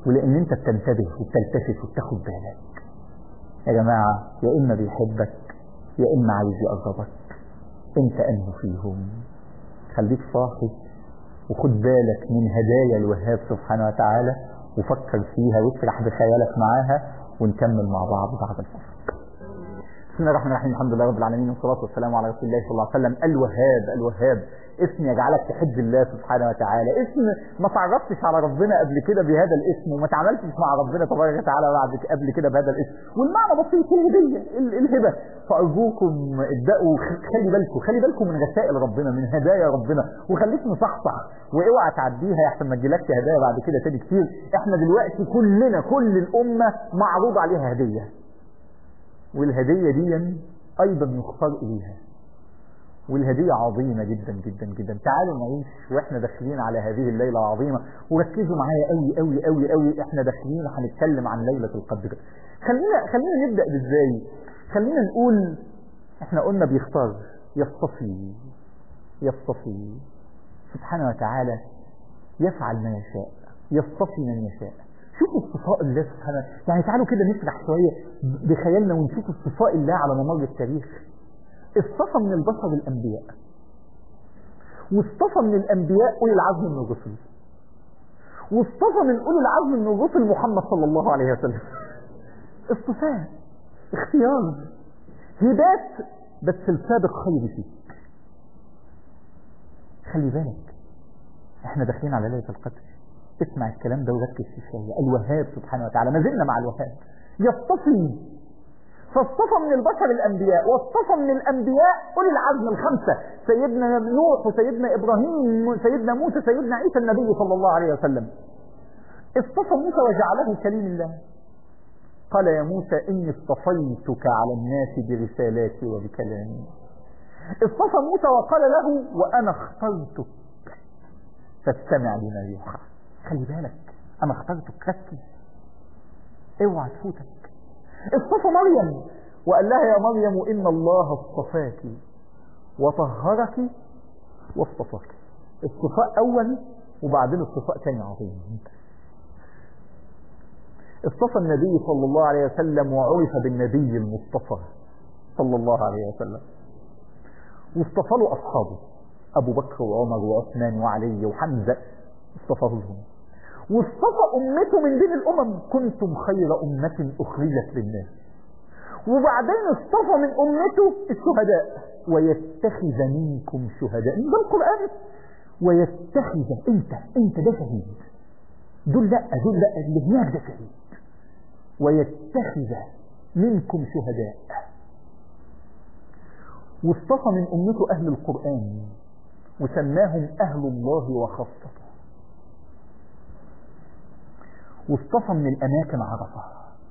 Speaker 1: ولان انت بتنتبه وبتلتفت وبتاخد بالك يا جماعة يا اما بيحبك يا اما عايز يقربك انت انه فيهم خليك صاحي وخد بالك من هدايا الوهاب سبحانه وتعالى وفكر فيها واسرح بخيالك معاها ونكمل مع بعض بعد الفصل بسم الله الرحمن الرحيم الحمد لله رب العالمين والصلاة والسلام على رسول الله صلى الله عليه وسلم الوهاب الوهاب اسم يجعلك تحب الله سبحانه وتعالى اسم ما تعرفتش على ربنا قبل كده بهذا الاسم وما تعاملتش مع ربنا تبارك وتعالى بعد قبل كده بهذا الاسم والمعنى بسيط الهدية ال- الهبة فأرجوكم ابدأوا خلي بالكم خلي بالكم من رسائل ربنا من هدايا ربنا وخليك مصحصح واوعى تعديها احسن ما تجيلكش هدايا بعد كده تاني كتير احنا دلوقتي كلنا كل الأمة معروض عليها هدية والهدية دي أيضا يختار إليها والهدية عظيمة جدا جدا جدا تعالوا نعيش واحنا داخلين على هذه الليلة العظيمة وركزوا معايا قوي قوي قوي قوي احنا داخلين هنتكلم عن ليلة القدر خلينا خلينا نبدأ بازاي خلينا نقول احنا قلنا بيختار يصطفي يصطفي سبحانه وتعالى يفعل ما يشاء يصطفي من يشاء شوفوا اصطفاء الله سبحانه يعني تعالوا كده نسرح شوية بخيالنا ونشوف اصطفاء الله على ممر التاريخ اصطفى من البشر الأنبياء واصطفى من الأنبياء أولي العزم من الرسل واصطفى من أولي العزم من الرسل محمد صلى الله عليه وسلم اصطفاء اختيار هبات بس السابق خير فيك خلي بالك احنا داخلين على ليلة القدر اسمع الكلام ده وركز فيه شوية الوهاب سبحانه وتعالى ما زلنا مع الوهاب يصطفي فاصطفى من البشر الأنبياء واصطفى من الأنبياء أولي العزم الخمسة سيدنا نوح وسيدنا إبراهيم سيدنا موسى سيدنا عيسى النبي صلى الله عليه وسلم اصطفى موسى وجعله كليم الله قال يا موسى إني اصطفيتك على الناس برسالاتي وبكلامي اصطفى موسى وقال له وأنا اخترتك فاستمع لما يوحى خلي بالك أنا اخترتك ركز اوعى تفوتك اصطفى مريم وقال لها يا مريم إن الله اصطفاك وطهرك واصطفاك اصطفاء أول وبعدين اصطفاء ثاني عظيم اصطفى النبي صلى الله عليه وسلم وعرف بالنبي المصطفى صلى الله عليه وسلم واصطفى له أصحابه أبو بكر وعمر وعثمان وعلي وحمزة اصطفى لهم واصطفى أمته من بين الأمم كنتم خير أمة أخرجت للناس وبعدين اصطفى من أمته الشهداء ويتخذ منكم شهداء ده القرآن ويتخذ انت انت ده شهيد دول لا دول لا اللي هناك ده شهيد ويتخذ منكم شهداء واصطفى من أمته أهل القرآن وسماهم أهل الله وخاصته واصطفى من الأماكن عرفة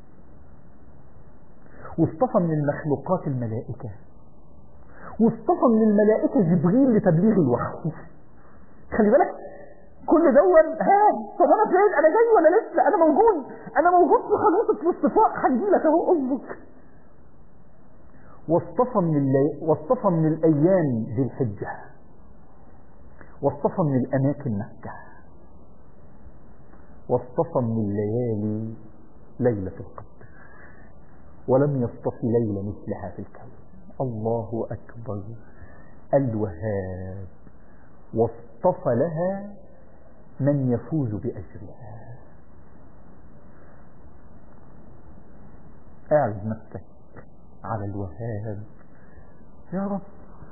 Speaker 1: واصطفى من المخلوقات الملائكة واصطفى من الملائكة جبريل لتبليغ الوحي خلي بالك كل دون ها طب انا فين انا جاي ولا لسه انا موجود انا موجود في خلوصة الاصطفاء هجي لك اهو اصبر واصطفى من اللي... واصطفى من الايام ذي الحجة واصطفى من الاماكن مكة واصطفى من الليالي ليلة القدر ولم يصطفي ليلة مثلها في الكون الله أكبر الوهاب واصطفى لها من يفوز بأجرها اعرض نفسك على الوهاب يا رب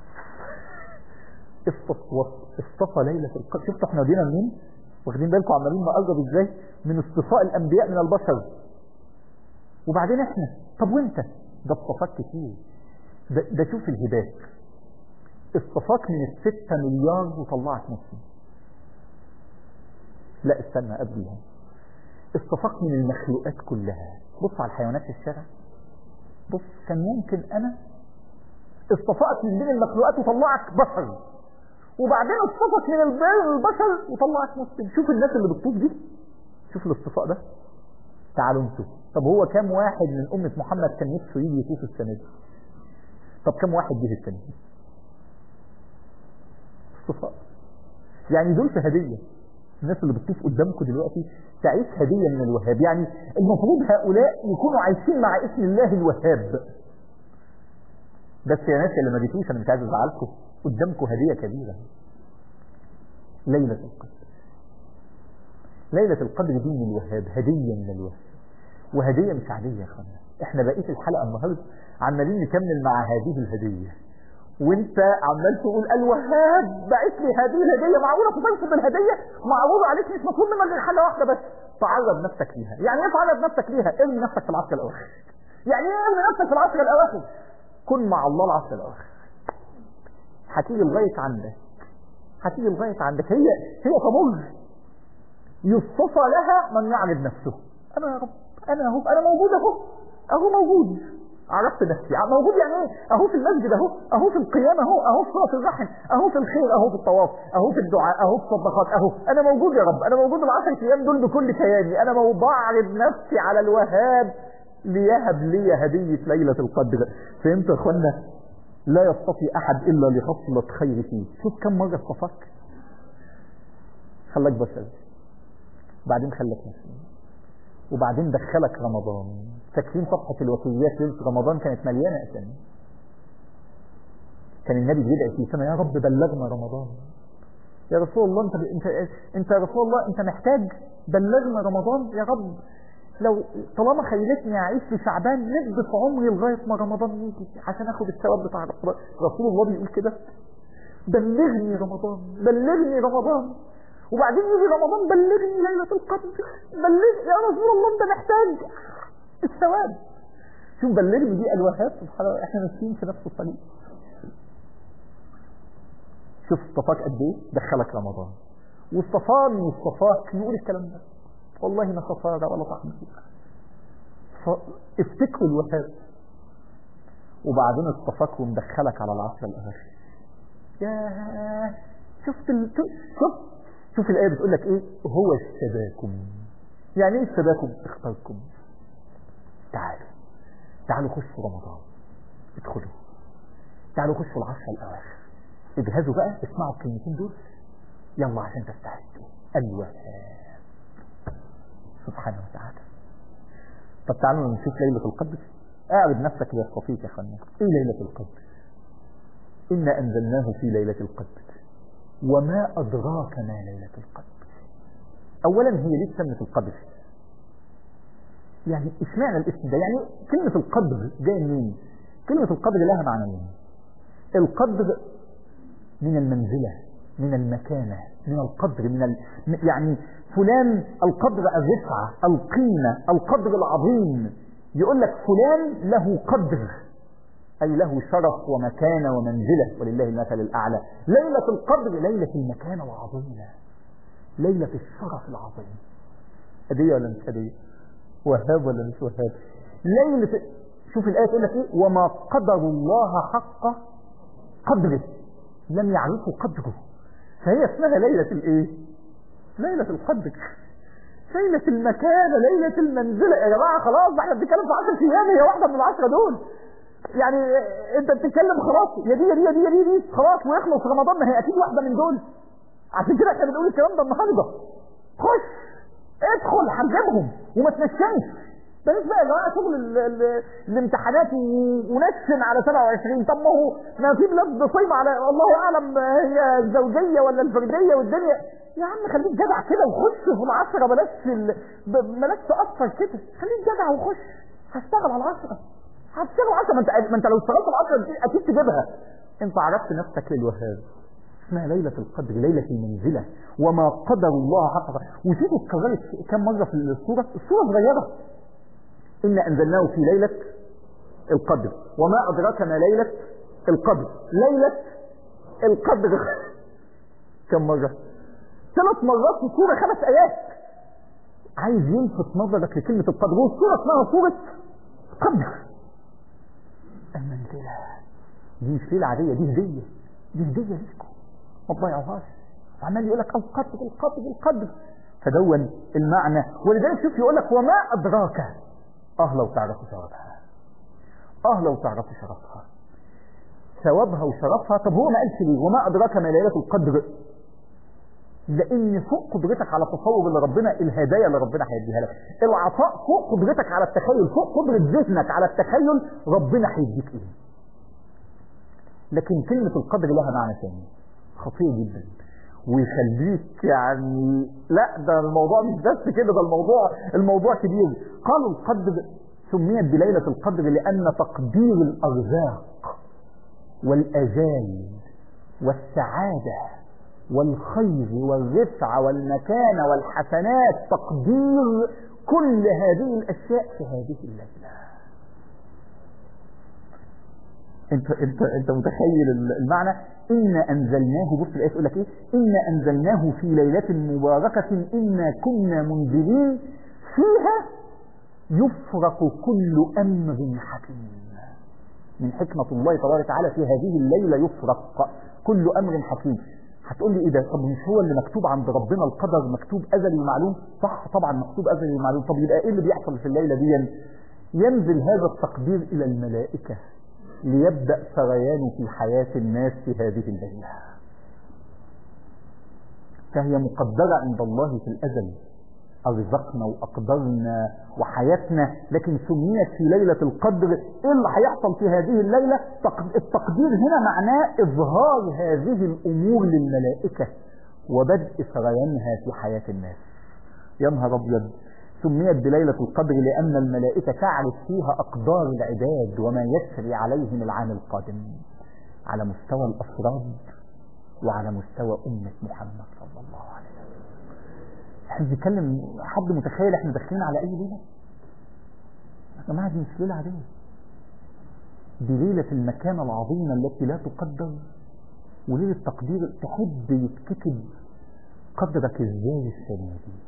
Speaker 1: اصطفى ليلة القدر شفتوا احنا ودينا منين واخدين بالكم عمالين نقرب ازاي من اصطفاء الانبياء من البشر وبعدين احنا طب وانت ده اصطفاك كتير ده, ده شوف الهبات اصطفاك من الستة مليار وطلعك مسلم لا استنى قبلها اصطفاك من المخلوقات كلها بص على الحيوانات في الشارع بص كان ممكن انا اصطفاك من بين المخلوقات وطلعك بشر وبعدين اصطفك من البشر وطلعك مسلم شوف الناس اللي بتطوف دي شوف الاصطفاء ده تعالوا انتوا طب هو كام واحد من أمة محمد كان نفسه يجي يطوف السنة دي طب كام واحد جه السنة دي اصطفاء يعني دول في هدية الناس اللي بتطوف قدامكم دلوقتي تعيش هدية من الوهاب يعني المفروض هؤلاء يكونوا عايشين مع اسم الله الوهاب بس يا ناس اللي ما جيتوش انا مش عايز ازعلكم قدامكم هدية كبيرة ليلة القدر ليلة القدر دي من الوهاب هدية من الوهاب وهدية مش عادية يا اخوانا احنا بقيت الحلقة النهاردة عمالين نكمل مع هذه الهدية وانت عمال تقول الوهاب بعت لي هذه الهدية معقولة ترفض الهدية معروض عليك مش مطلوب منك غير حاجة واحدة بس تعرض نفسك ليها يعني ايه تعرض نفسك ليها ارمي نفسك في العصر الاواخر يعني ايه ارمي نفسك في العصر الاواخر كن مع الله العصر الاواخر هتيجي لغاية عندك هتيجي لغاية عندك هي هي تمر يصطفى لها من يعرض نفسه انا يا رب انا اهو انا موجود اهو اهو موجود عرفت نفسي موجود يعني ايه اهو في المسجد اهو اهو في القيام اهو اهو في صلاه الرحم اهو في الخير اهو في الطواف اهو في الدعاء اهو في الصدقات اهو انا موجود يا رب انا موجود العشر ايام دول بكل كياني انا بعرض نفسي على الوهاب ليهب لي هديه ليله القدر فهمت يا اخوانا لا يستطيع احد الا لخصله خير فيه شوف كم مره اصطفاك خلاك بشر بعدين خلاك مسلم وبعدين دخلك رمضان فاكرين صفحة الوفيات ليلة رمضان كانت مليانة أسامي كان النبي بيدعي في سنة يا رب بلغنا رمضان يا رسول الله انت انت انت يا رسول الله انت محتاج بلغنا رمضان يا رب لو طالما خيلتني اعيش في شعبان نقضي في عمري لغايه ما رمضان يجي عشان اخد الثواب بتاع رسول الله بيقول كده بلغني رمضان بلغني رمضان وبعدين يجي رمضان بلغني ليلة القدر بلغني يا رسول الله انت محتاج الثواب شوف بلغني دي الوهاب سبحان الله احنا ماشيين في نفس الطريق شوف اصطفاك قد ايه دخلك رمضان واصطفاني واصطفاك نقول الكلام ده والله ما صفارة ولا طعم افتكروا الوهاب وبعدين اصطفاك ومدخلك على العصر الاخر يا شفت ال... شفت شوف الآية بتقول لك إيه هو اجتباكم يعني إيه اجتباكم اختاركم تعالوا تعالوا خشوا رمضان ادخلوا تعالوا خشوا العشرة الأواخر اجهزوا بقى اسمعوا الكلمتين دول يلا عشان تستعدوا الوهاب سبحانه وتعالى طب تعالوا نشوف ليلة القدر اعرض نفسك ليستطيع يا خلنا ايه ليلة القدر إنا أنزلناه في ليلة القدر وما أدراك ما ليلة القدر أولا هي ليه سمت القدر يعني اشمعنى الاسم ده يعني كلمة القدر جاية منين كلمة القدر لها معنيين القدر من المنزلة من المكانة من القدر من ال... يعني فلان القدر الرفعة القيمة القدر العظيم يقول لك فلان له قدر أي له شرف ومكانة ومنزلة ولله المثل الأعلى ليلة القدر ليلة المكانة العظيمة ليلة الشرف العظيم هدية ولا مش هدية وهاب ولا مش وهاب ليلة شوف الآية تقول لك إيه وما قدر الله حق قدره لم يعرفوا قدره فهي اسمها ليلة الإيه ليلة القدر ليلة المكانة ليلة المنزلة يا جماعة خلاص احنا بنتكلم في 10 أيام هي واحدة من العشرة دول يعني انت بتتكلم خلاص يا دي يا دي يا دي يا دي, دي خلاص ويخلص رمضان ما هي اكيد واحده من دول عشان كده احنا بنقول الكلام ده النهارده خش ادخل حجبهم وما تنشنش بلاش بقى يا جماعه شغل ال ال الامتحانات ونشن على 27 طب ما هو ما في بلاد بصيم على الله اعلم هي الزوجيه ولا الفرديه والدنيا يا عم خليك جدع كده وخش في العشره بلاش ال... بلاش تاثر كده خليك جدع وخش هشتغل على العشره هتشتغل عشرة ما انت, ما انت لو اشتغلت العشرة دي اكيد تجيبها انت عرفت نفسك للوهاب اسمها ليلة القدر ليلة المنزلة وما قدر الله حق وشوفوا اتكررت كم مرة في السورة السورة صغيرة إنا أنزلناه في ليلة القدر وما أدراك ما ليلة القدر ليلة القدر كم مرة ثلاث مرات في السورة خمس آيات عايز يلفت نظرك لكلمة القدر والسورة اسمها سورة قدر المنزلة دي مش ليلة عادية دي هدية دي هدية ليكم ما تضيعوهاش وعمال يقول لك القدر القدر القدر فدون المعنى ولذلك شوف يقول لك وما أدراك اه لو تعرفوا ثوابها اه لو تعرفوا شرفها ثوابها وشرفها طب هو ما قالش ليه وما أدراك ما ليلة القدر لان فوق قدرتك على التصور اللي ربنا الهدايا اللي ربنا هيديها لك العطاء فوق قدرتك على التخيل فوق قدرة ذهنك على التخيل ربنا هيديك ايه لكن كلمة القدر لها معنى ثاني خطير جدا ويخليك يعني لا ده الموضوع مش بس كده ده الموضوع الموضوع كبير قالوا القدر سميت بليلة القدر لأن تقدير الأرزاق والأجال والسعادة والخير والرفعة والمكانة والحسنات تقدير كل هذه الأشياء في هذه الليلة انت انت انت متخيل المعنى ان انزلناه بص الايه تقول لك ايه ان انزلناه في ليله مباركه انا كنا منزلين فيها يفرق كل امر حكيم من حكمه الله تبارك وتعالى في هذه الليله يفرق كل امر حكيم هتقول لي ايه ده طب مش هو اللي مكتوب عند ربنا القدر مكتوب ازلي ومعلوم صح طبعا مكتوب ازلي ومعلوم طب يبقى ايه اللي بيحصل في الليله دي ينزل هذا التقدير الى الملائكه ليبدأ سريان في حياة الناس في هذه الليلة فهي مقدرة عند الله في الأزل أرزقنا وأقدرنا وحياتنا لكن سميت في ليلة القدر إيه اللي هيحصل في هذه الليلة التقدير هنا معناه إظهار هذه الأمور للملائكة وبدء سريانها في حياة الناس يا نهار أبيض سميت بليلة القدر لأن الملائكة تعرف فيها أقدار العباد وما يسري عليهم العام القادم على مستوى الأفراد وعلى مستوى أمة محمد صلى الله عليه وسلم احنا بنتكلم حد متخيل احنا داخلين على أي ليلة؟ يا جماعة دي مش ليلة عادية دي ليلة المكانة العظيمة التي لا تقدر وليلة تقدير تحب يتكتب قدرك ازاي السنة دي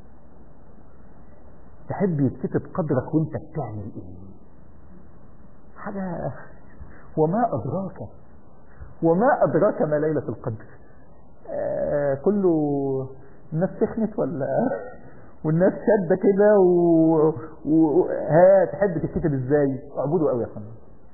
Speaker 1: تحب يتكتب قدرك وانت بتعمل ايه حاجة وما أدراك وما أدراك ما ليلة القدر آه كله الناس سخنت ولا والناس شادة كده و... و... ها تحب تتكتب ازاي اعبدوا قوي يا فندم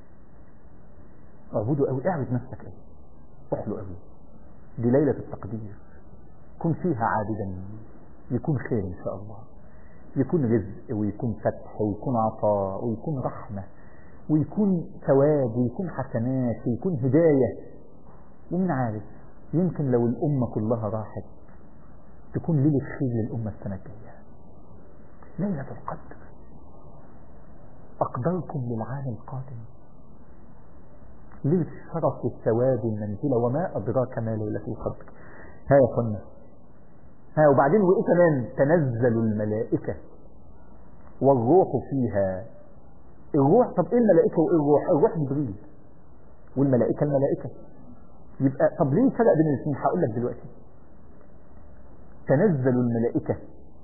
Speaker 1: اعبدوا قوي اعبد نفسك قوي روح له قوي دي ليلة التقدير كن فيها عابدا يكون خير ان شاء الله يكون رزق ويكون فتح ويكون عطاء ويكون رحمة ويكون ثواب ويكون حسنات ويكون هداية ومن عارف يمكن لو الأمة كلها راحت تكون ليلة خير للأمة السنة الجاية ليلة القدر أقدركم للعام القادم ليلة الشرف والثواب والمنزلة وما أدراك ما ليلة القدر ها يا اخوانا ها وبعدين وايه كمان تنزل الملائكة والروح فيها الروح طب ايه الملائكة وايه الروح الروح جبريل والملائكة الملائكة يبقى طب ليه فرق بين الاثنين هقول لك دلوقتي تنزل الملائكة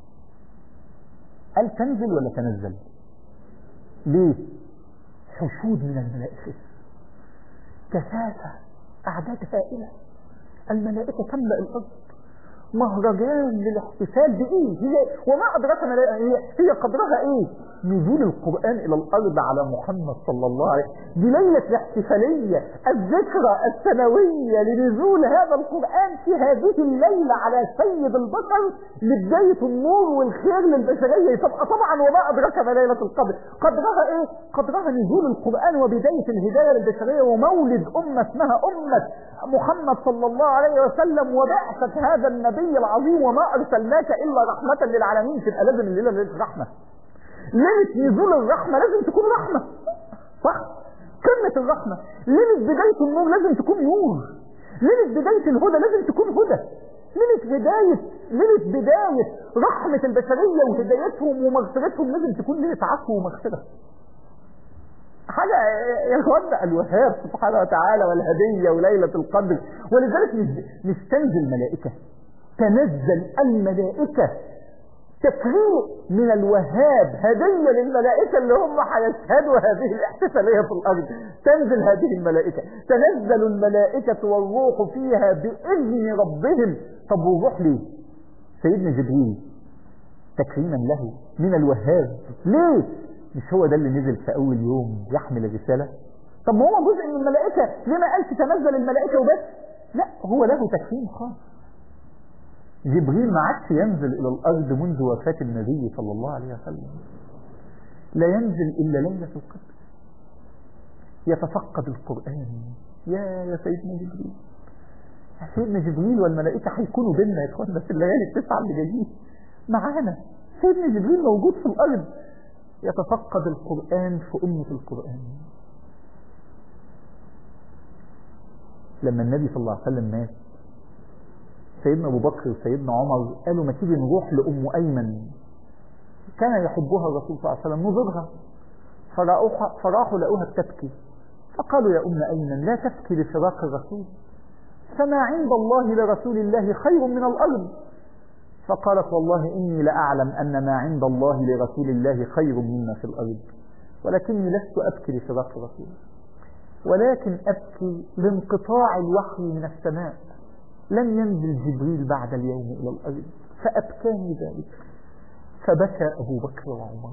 Speaker 1: قال تنزل ولا تنزل ليه حشود من الملائكة كثافة أعداد هائلة الملائكة تملأ الأرض مهرجان للاحتفال بإيه هي وما أدرك ملائكة هي, هي قدرها إيه نزول القرآن إلى الأرض على محمد صلى الله عليه وسلم دي ليلة الاحتفالية الذكرى السنوية لنزول هذا القرآن في هذه الليلة على سيد البشر لبداية النور والخير للبشرية طبعا, طبعا وما أدرك ما ليلة القدر قدرها إيه قدرها نزول القرآن وبداية الهداية للبشرية ومولد أمة اسمها أمة محمد صلى الله عليه وسلم وبعثة هذا النبي العظيم وما أرسلناك إلا رحمة للعالمين تبقى لازم الليلة ليلة رحمة ليلة نزول الرحمة لازم تكون رحمة صح كلمة الرحمة ليلة بداية النور لازم تكون نور ليلة بداية الهدى لازم تكون هدى ليلة بداية ليلة بداية رحمة البشرية وهدايتهم ومغفرتهم لازم تكون ليلة عفو ومغفرة حاجة يا اخوانا الوهاب سبحانه وتعالى والهدية وليلة القدر ولذلك مش, مش تنزل ملائكة تنزل الملائكة تكريم من الوهاب هدية للملائكة اللي هم هيشهدوا هذه الاحتفالية في الأرض تنزل هذه الملائكة تنزل الملائكة والروح فيها بإذن ربهم طب والروح ليه سيدنا جبريل تكريما له من الوهاب ليه مش هو ده اللي نزل في أول يوم يحمل الرسالة طب ما هو جزء من الملائكة ليه ما قالش تنزل الملائكة وبس لا هو له تكريم خاص جبريل ما عادش ينزل إلى الأرض منذ وفاة النبي صلى الله عليه وسلم لا ينزل إلا ليلة القدر يتفقد القرآن يا يا سيدنا جبريل سيدنا جبريل والملائكة هيكونوا بيننا يا اخوانا في الليالي التسعة اللي جايين معانا سيدنا جبريل موجود في الأرض يتفقد القرآن في أمة القرآن لما النبي صلى الله عليه وسلم مات سيدنا أبو بكر وسيدنا عمر قالوا ما تيجي نروح لأم أيمن كان يحبها الرسول صلى الله عليه وسلم نزورها فراحوا لقوها بتبكي فقالوا يا أم أيمن لا تبكي لفراق الرسول فما عند الله لرسول الله خير من الأرض فقالت والله إني لأعلم أن ما عند الله لرسول الله خير مما في الأرض ولكني لست أبكي لفراق الرسول ولكن أبكي لانقطاع الوحي من السماء لم ينزل جبريل بعد اليوم إلى الأرض فأبكاني ذلك فبكى أبو بكر وعمر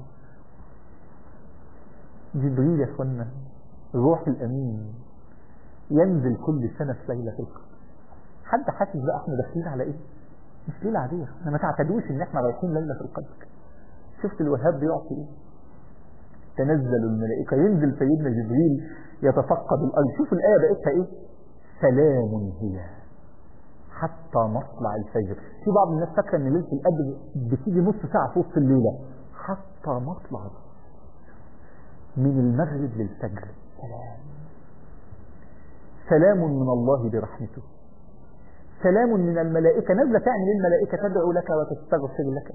Speaker 1: جبريل يا اخوانا الروح الأمين ينزل كل سنة في ليلة القدر حد حاسس بقى احنا داخلين على ايه مش ليلة عادية احنا ما تعتدوش ان احنا رايحين ليلة القدر شفت الوهاب بيعطي ايه تنزل الملائكة ينزل سيدنا جبريل يتفقد الأرض شوف الآية بقيتها ايه سلام هي حتى مطلع الفجر في بعض الناس فاكره ان ليله القدر بتيجي نص ساعه في وسط الليله حتى مطلع من المغرب للفجر سلام سلام من الله برحمته سلام من الملائكة نزل تعمل الملائكة تدعو لك وتستغفر لك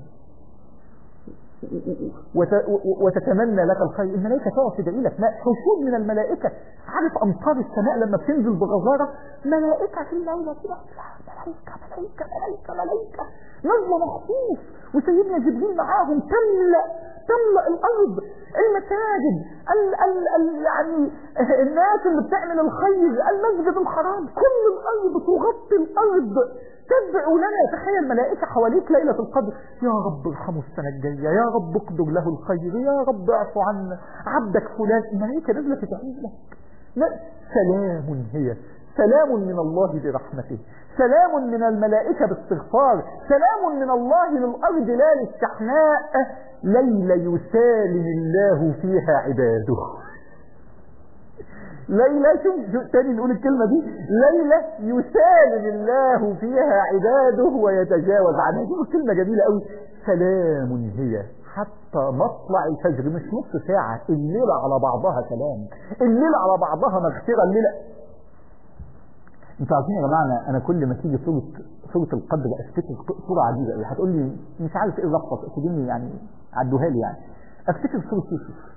Speaker 1: وتتمنى لك الخير الملائكة تقف تدعي لك حشود من الملائكة عارف أمطار السماء لما بتنزل بغزارة ملائكة في الليلة كده ملائكة ملائكة ملائكة ملائكة نزل مخصوص وسيدنا جبريل معاهم تملأ تملأ الأرض المساجد ال ال ال يعني الناس اللي بتعمل الخير المسجد الحرام كل الأرض تغطي الأرض تدعو لنا تخيل ملائكة حواليك ليلة القدر يا رب ارحمه السنة الجاية يا رب اقدر له الخير يا رب اعفو عنا عبدك فلان الملائكة نزلت تدعي لك سلام هي سلام من الله برحمته سلام من الملائكة باستغفار سلام من الله للأرض لا للشحناء ليلة يسالم الله فيها عباده ليلة شوف تاني نقول الكلمة دي ليلة يسالم الله فيها عباده ويتجاوز عنها دي كلمة جميلة قوي سلام هي حتى مطلع الفجر مش نص ساعة الليلة على بعضها سلام الليلة على بعضها مغفرة الليلة انتوا عارفين يا جماعه انا انا كل ما تيجي صوره صوره القدر افتكر صوره عجيبه قوي هتقول لي مش عارف ايه الربطه تقولي يعني عدوها لي يعني افتكر صوره يوسف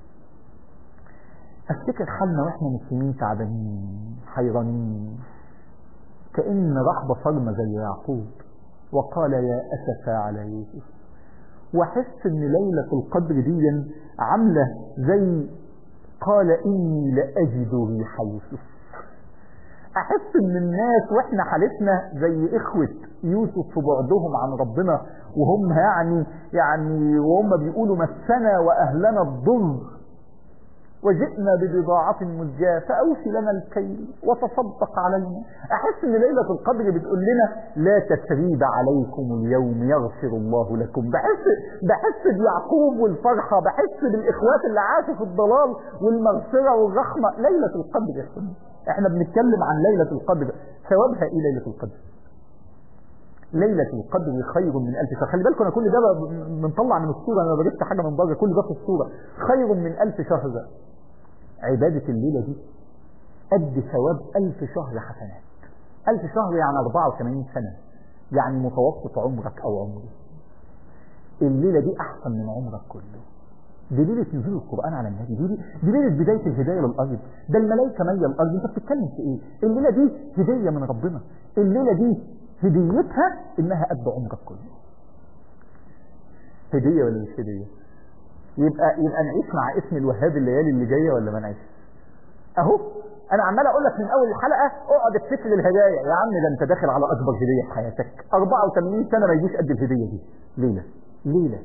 Speaker 1: افتكر حالنا واحنا مسلمين تعبانين حيرانين كأن رحبة صرمة زي يعقوب وقال يا أسفا على يوسف واحس ان ليلة القدر دي عاملة زي قال إني لأجد ريح يوسف احس ان الناس واحنا حالتنا زي اخوة يوسف في بعدهم عن ربنا وهم يعني يعني وهم بيقولوا مسنا واهلنا الضر وجئنا ببضاعة مزجاة فأوفي لنا الكيل وتصدق علينا أحس إن ليلة القدر بتقول لنا لا تسريب عليكم اليوم يغفر الله لكم بحس بحس بيعقوب والفرحة بحس بالإخوات اللي عاشوا في الضلال والمغفرة والرحمة ليلة القدر يا سنة احنا بنتكلم عن ليلة القدر ثوابها ايه ليلة القدر ليلة القدر خير من ألف شهر خلي بالكم أنا كل ده بنطلع من الصورة أنا بجبت حاجة من بره كل ده في الصورة خير من ألف شهر عبادة الليلة دي قد ثواب ألف شهر حسنات ألف شهر يعني 84 سنة يعني متوسط عمرك أو عمري الليلة دي أحسن من عمرك كله دي ليلة نزول القرآن على النبي دي, دي ليلة بداية الهداية للأرض ده الملائكة مية الأرض أنت بتتكلم في إيه الليلة دي هدية من ربنا الليلة دي هديتها إنها قد عمرك كله هدية ولا مش هدية يبقى يبقى نعيش مع اسم الوهاب الليالي اللي جايه ولا ما نعيش اهو انا عمال اقول لك من اول الحلقه اقعد افتكر الهدايا يا عم ده انت داخل على اكبر هديه في حياتك 84 سنه ما يجيش قد الهديه دي ليله ليله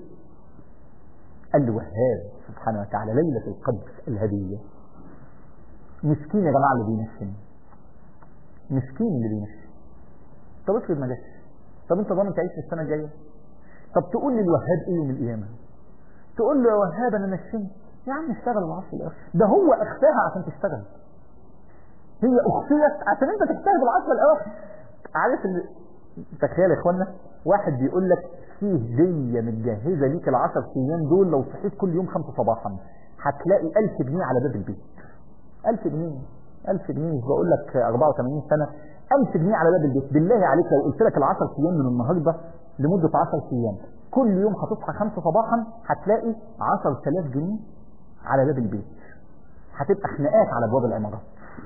Speaker 1: الوهاب سبحانه وتعالى ليله القدر الهديه مسكين يا جماعه اللي بينشن مسكين اللي بينشن طب افرض ما جاش طب انت ضامن تعيش في السنه الجايه طب تقول لي الوهاب ايه يوم القيامه تقول له يا وهاب انا نشنت يا عم اشتغل العصر الاخر ده هو اخفاها عشان تشتغل هي اخفيت عشان انت تشتغل العصر الاواخر عارف ان تخيل يا اخوانا واحد بيقول لك في هديه متجهزه ليك العشر ايام دول لو صحيت كل يوم خمسة صباحا هتلاقي 1000 جنيه على باب البيت 1000 جنيه 1000 جنيه مش بقول لك 84 سنه 1000 جنيه على باب البيت بالله عليك لو قلت لك ال10 ايام من النهارده لمده 10 ايام كل يوم هتصحى 5 صباحا هتلاقي 10000 جنيه على باب البيت هتبقى خناقات على ابواب العمارات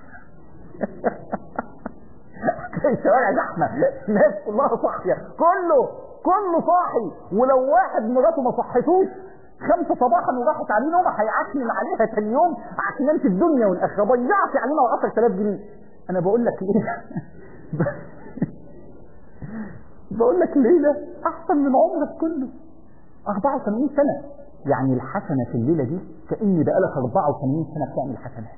Speaker 1: هتلاقي الشوارع زحمه الناس كلها صاحيه كله كله صاحي ولو واحد مراته ما صحتوش خمسة صباحا وراحت عليه نومة هيعكنن عليها تاني يوم عكنان في الدنيا والآخرة ضيعت علينا 10000 جنيه أنا بقول لك ليه بقول لك ليلة أحسن من عمرك كله 84 سنة يعني الحسنة في الليلة دي كأني بقالك 84 سنة بتعمل حسنات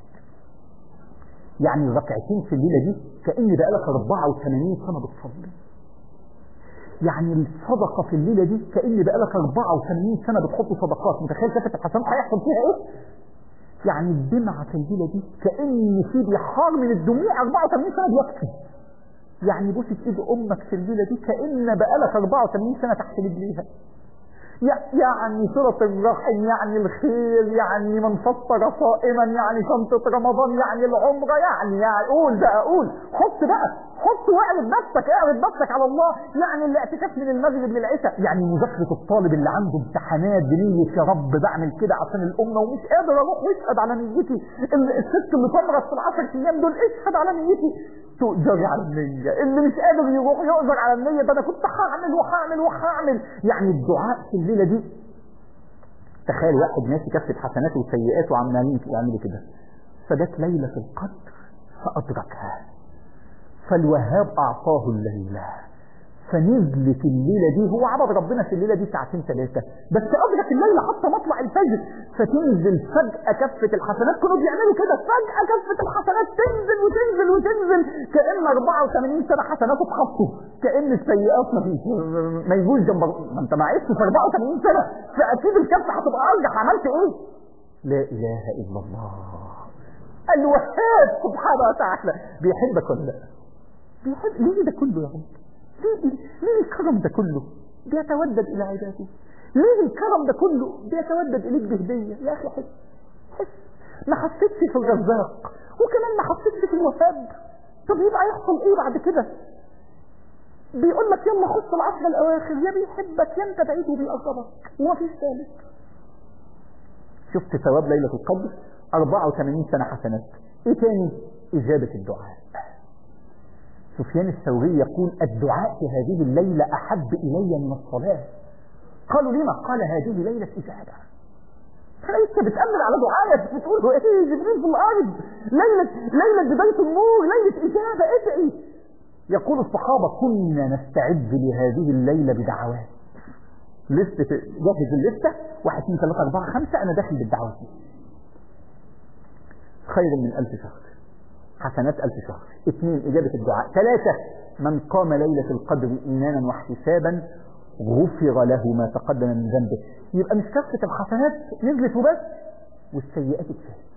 Speaker 1: يعني الركعتين في الليلة دي كأني بقالك 84 سنة بتصلي يعني الصدقة في الليلة دي كأني بقالك 84 سنة بتحط صدقات متخيل كافة الحسنات هيحصل فيها ايه؟ يعني الدمعة في الليلة دي كأن في بحار من الدموع 84 سنة بيكفي يعني بوسة ايد امك في الليلة دي كأن بقالك 84 سنة تحت رجليها يعني صلة الرحم يعني الخير يعني من فطر صائما يعني شنطة رمضان يعني العمرة يعني يعني قول بقى قول حط بقى حط واعرض نفسك اعرض نفسك على الله يعني الاعتكاف من المغرب للعشاء يعني مذاكرة الطالب اللي عنده امتحانات بنية يا رب بعمل كده عشان الأمة ومش قادر أروح واشهد على نيتي الست اللي تمرض في العشر أيام دول اشهد على نيتي تؤجر على النية اللي مش قادر يروح يؤجر على النية ده أنا كنت هعمل وهعمل وهعمل يعني الدعاء في الليلة دي تخيل واحد ماشي كفة حسناته وسيئاته وعمالين يعملوا كده فجت ليلة القدر فأدركها فالوهاب أعطاه الليلة فنزلت الليلة دي هو عبد ربنا في الليلة دي ساعتين ثلاثة بس أدرك الليلة حتى مطلع الفجر فتنزل فجأة كفة الحسنات كانوا بيعملوا كده فجأة كفة الحسنات تنزل وتنزل وتنزل كأن 84 سنة حسنات اتحطوا كأن السيئات ما فيش ما يجوش جنب ما انت ما عشت في 84 سنة فأكيد الكفة هتبقى أرجح عملت إيه؟ لا إله إلا الله الوهاب سبحانه وتعالى بيحبك ولا لا؟ بيحب ليه ده كله يا رب؟ ليه ليه الكرم ده كله بيتودد الى عباده ليه الكرم ده كله بيتودد اليك بهديه يا اخي حس حس ما حسيتش في الرزاق وكمان ما حسيتش في الوهاب طب يبقى يحصل ايه بعد كده بيقول لك يلا خش العشر الاواخر يا بيحبك يا انت بعيد وبيقربك ومفيش ثالث شفت ثواب ليله القدر 84 سنه حسنات ايه تاني اجابه الدعاء سفيان الثوري يقول الدعاء في هذه الليلة أحب إلي من الصلاة قالوا لما قال هذه ليلة إجابة لسه بتأمل على دعائك بتقول له ايه جبريل في الأرض ليلة ليلة بداية النور ليلة إجابة ادعي يقول الصحابة كنا نستعد لهذه الليلة بدعوات لستة جهز اللستة واحد اثنين ثلاثة أربعة خمسة أنا داخل بالدعوات دي خير من ألف شهر حسنات ألف شهر اثنين إجابة الدعاء ثلاثة من قام ليلة القدر إيمانا واحتسابا غفر له ما تقدم من ذنبه يبقى مش كفة الحسنات نزلت وبس والسيئات اتشالت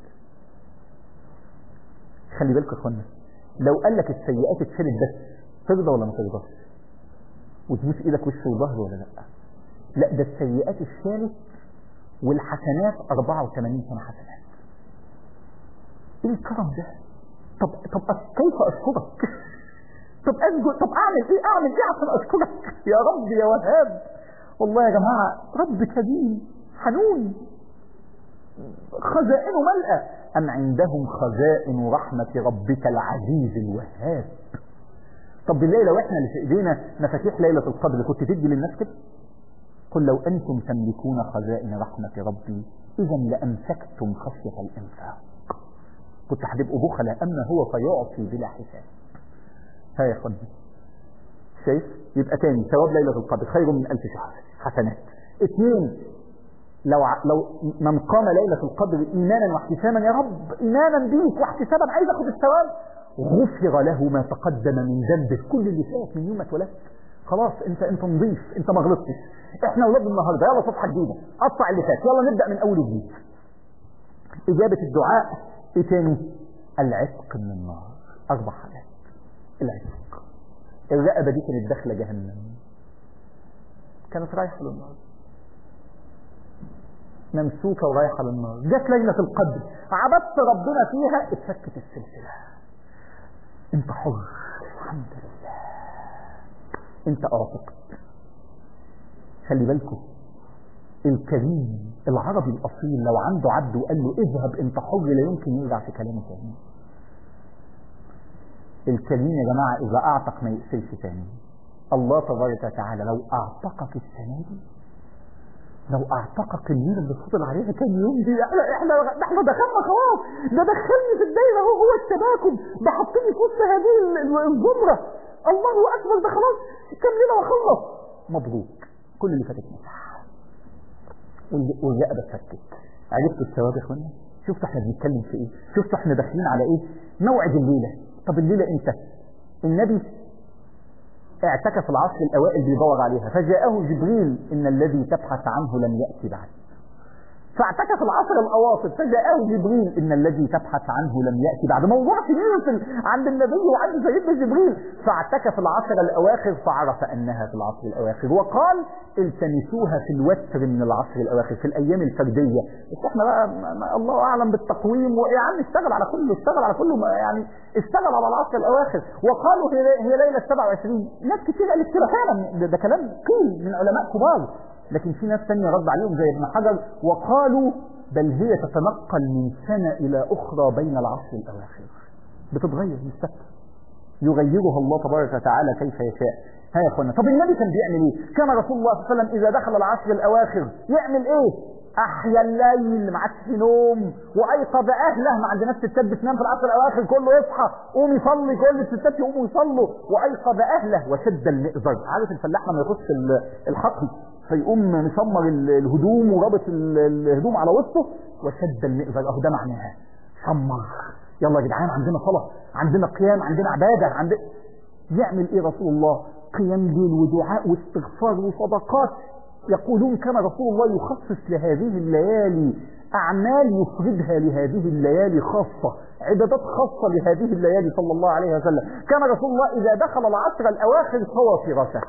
Speaker 1: خلي بالك يا اخوانا لو قال لك السيئات اتشالت بس ترضى ولا ما ترضاش وتبوس ايدك وش وظهر ولا لا لا ده السيئات اتشالت والحسنات 84 سنة حسنات ايه الكرم ده طب طب كيف اشكرك طب اسجد طب اعمل ايه اعمل ايه عشان اشكرك يا رب يا وهاب والله يا جماعه رب كريم حنون خزائنه ملأى ام عندهم خزائن رحمه ربك العزيز الوهاب طب بالله لو احنا اللي في ايدينا مفاتيح ليله القدر كنت تدي للناس كده قل لو انتم تملكون خزائن رحمه ربي اذا لامسكتم خشيه الانفاق كنت هتبقوا بخلة أما هو فيعطي بلا حساب ها يا اخواني شايف يبقى تاني ثواب ليلة القدر خير من ألف شهر حسنات اثنين لو ع... لو من قام ليلة القدر إيمانا واحتسابا يا رب إيمانا بيك واحتسابا عايز أخد الثواب غفر له ما تقدم من ذنبه كل اللي فات من يوم ما اتولدت خلاص انت انت نظيف انت ما غلطتش احنا اولاد النهارده يلا صفحه جديده قطع اللي فات يلا نبدا من اول وجديد اجابه الدعاء ايه تاني العتق من النار اربع حاجات العتق الرقبه دي كانت داخله جهنم كانت رايحه للنار ممسوكه ورايحه للنار جت ليله القدر عبدت ربنا فيها اتفكت السلسله انت حر الحمد لله انت اعتقت خلي بالكم الكريم العربي الاصيل لو عنده عبد وقال له اذهب انت حر لا يمكن يرجع في كلامه تاني الكريم يا جماعه اذا اعتق ما يقفلش تاني الله تبارك وتعالى لو اعتقك السنه دي لو اعتقك الليل اللي فضل عليها كان يوم دي احنا احنا احنا دخلنا خلاص ده دخلني في الدايره هو هو التباكم ده حطني في وسط هذه الزمره الله اكبر ده خلاص كام ليله واخلص مبروك كل اللي فاتت مسح والرقبه اتفكت عرفتوا الثواب يا اخوانا شفتوا احنا بنتكلم في ايه شفتوا احنا داخلين على ايه موعد الليله طب الليله امتى النبي اعتكف العصر الأوائل بيدور عليها فجاءه جبريل إن الذي تبحث عنه لم يأتي بعد فاعتكف العصر الأواسط فجاءه جبريل إن الذي تبحث عنه لم يأتي بعد موضوع كبير عند النبي وعند سيدنا جبريل فاعتكف العصر الأواخر فعرف أنها في العصر الأواخر وقال التمسوها في الوتر من العصر الأواخر في الأيام الفردية بس احنا بقى الله أعلم بالتقويم ويا عم اشتغل على كله اشتغل على كله يعني اشتغل على العصر الأواخر وقالوا هي هي ليلة 27 ناس كتير قالت كده فعلا ده, ده كلام قيل من علماء كبار لكن في ناس تانية رد عليهم زي ابن حجر وقالوا بل هي تتنقل من سنة إلى أخرى بين العصر الأواخر بتتغير مش ثابته يغيرها الله تبارك وتعالى كيف يشاء ها يا اخوانا طب النبي كان بيعمل ايه كان رسول الله صلى الله عليه وسلم اذا دخل العصر الاواخر يعمل ايه احيا الليل ما عادش في نوم وايقظ اهله ما عندناش ستات بتنام في العصر الاواخر كله يصحى قوم يصلي كل الستات يقوموا يصلوا وايقظ اهله وشد المئزر عارف الفلاح لما يخش الحقل فيقوم مشمر الهدوم ورابط الهدوم على وسطه وشد المئزر اهو ده معناها شمر يلا يا جدعان عندنا صلاه عندنا قيام عندنا عباده عندنا يعمل ايه رسول الله قيام ليل ودعاء واستغفار وصدقات يقولون كان رسول الله يخصص لهذه الليالي أعمال يفردها لهذه الليالي خاصة عبادات خاصة لهذه الليالي صلى الله عليه وسلم كان رسول الله إذا دخل العصر الأواخر طوى فراسه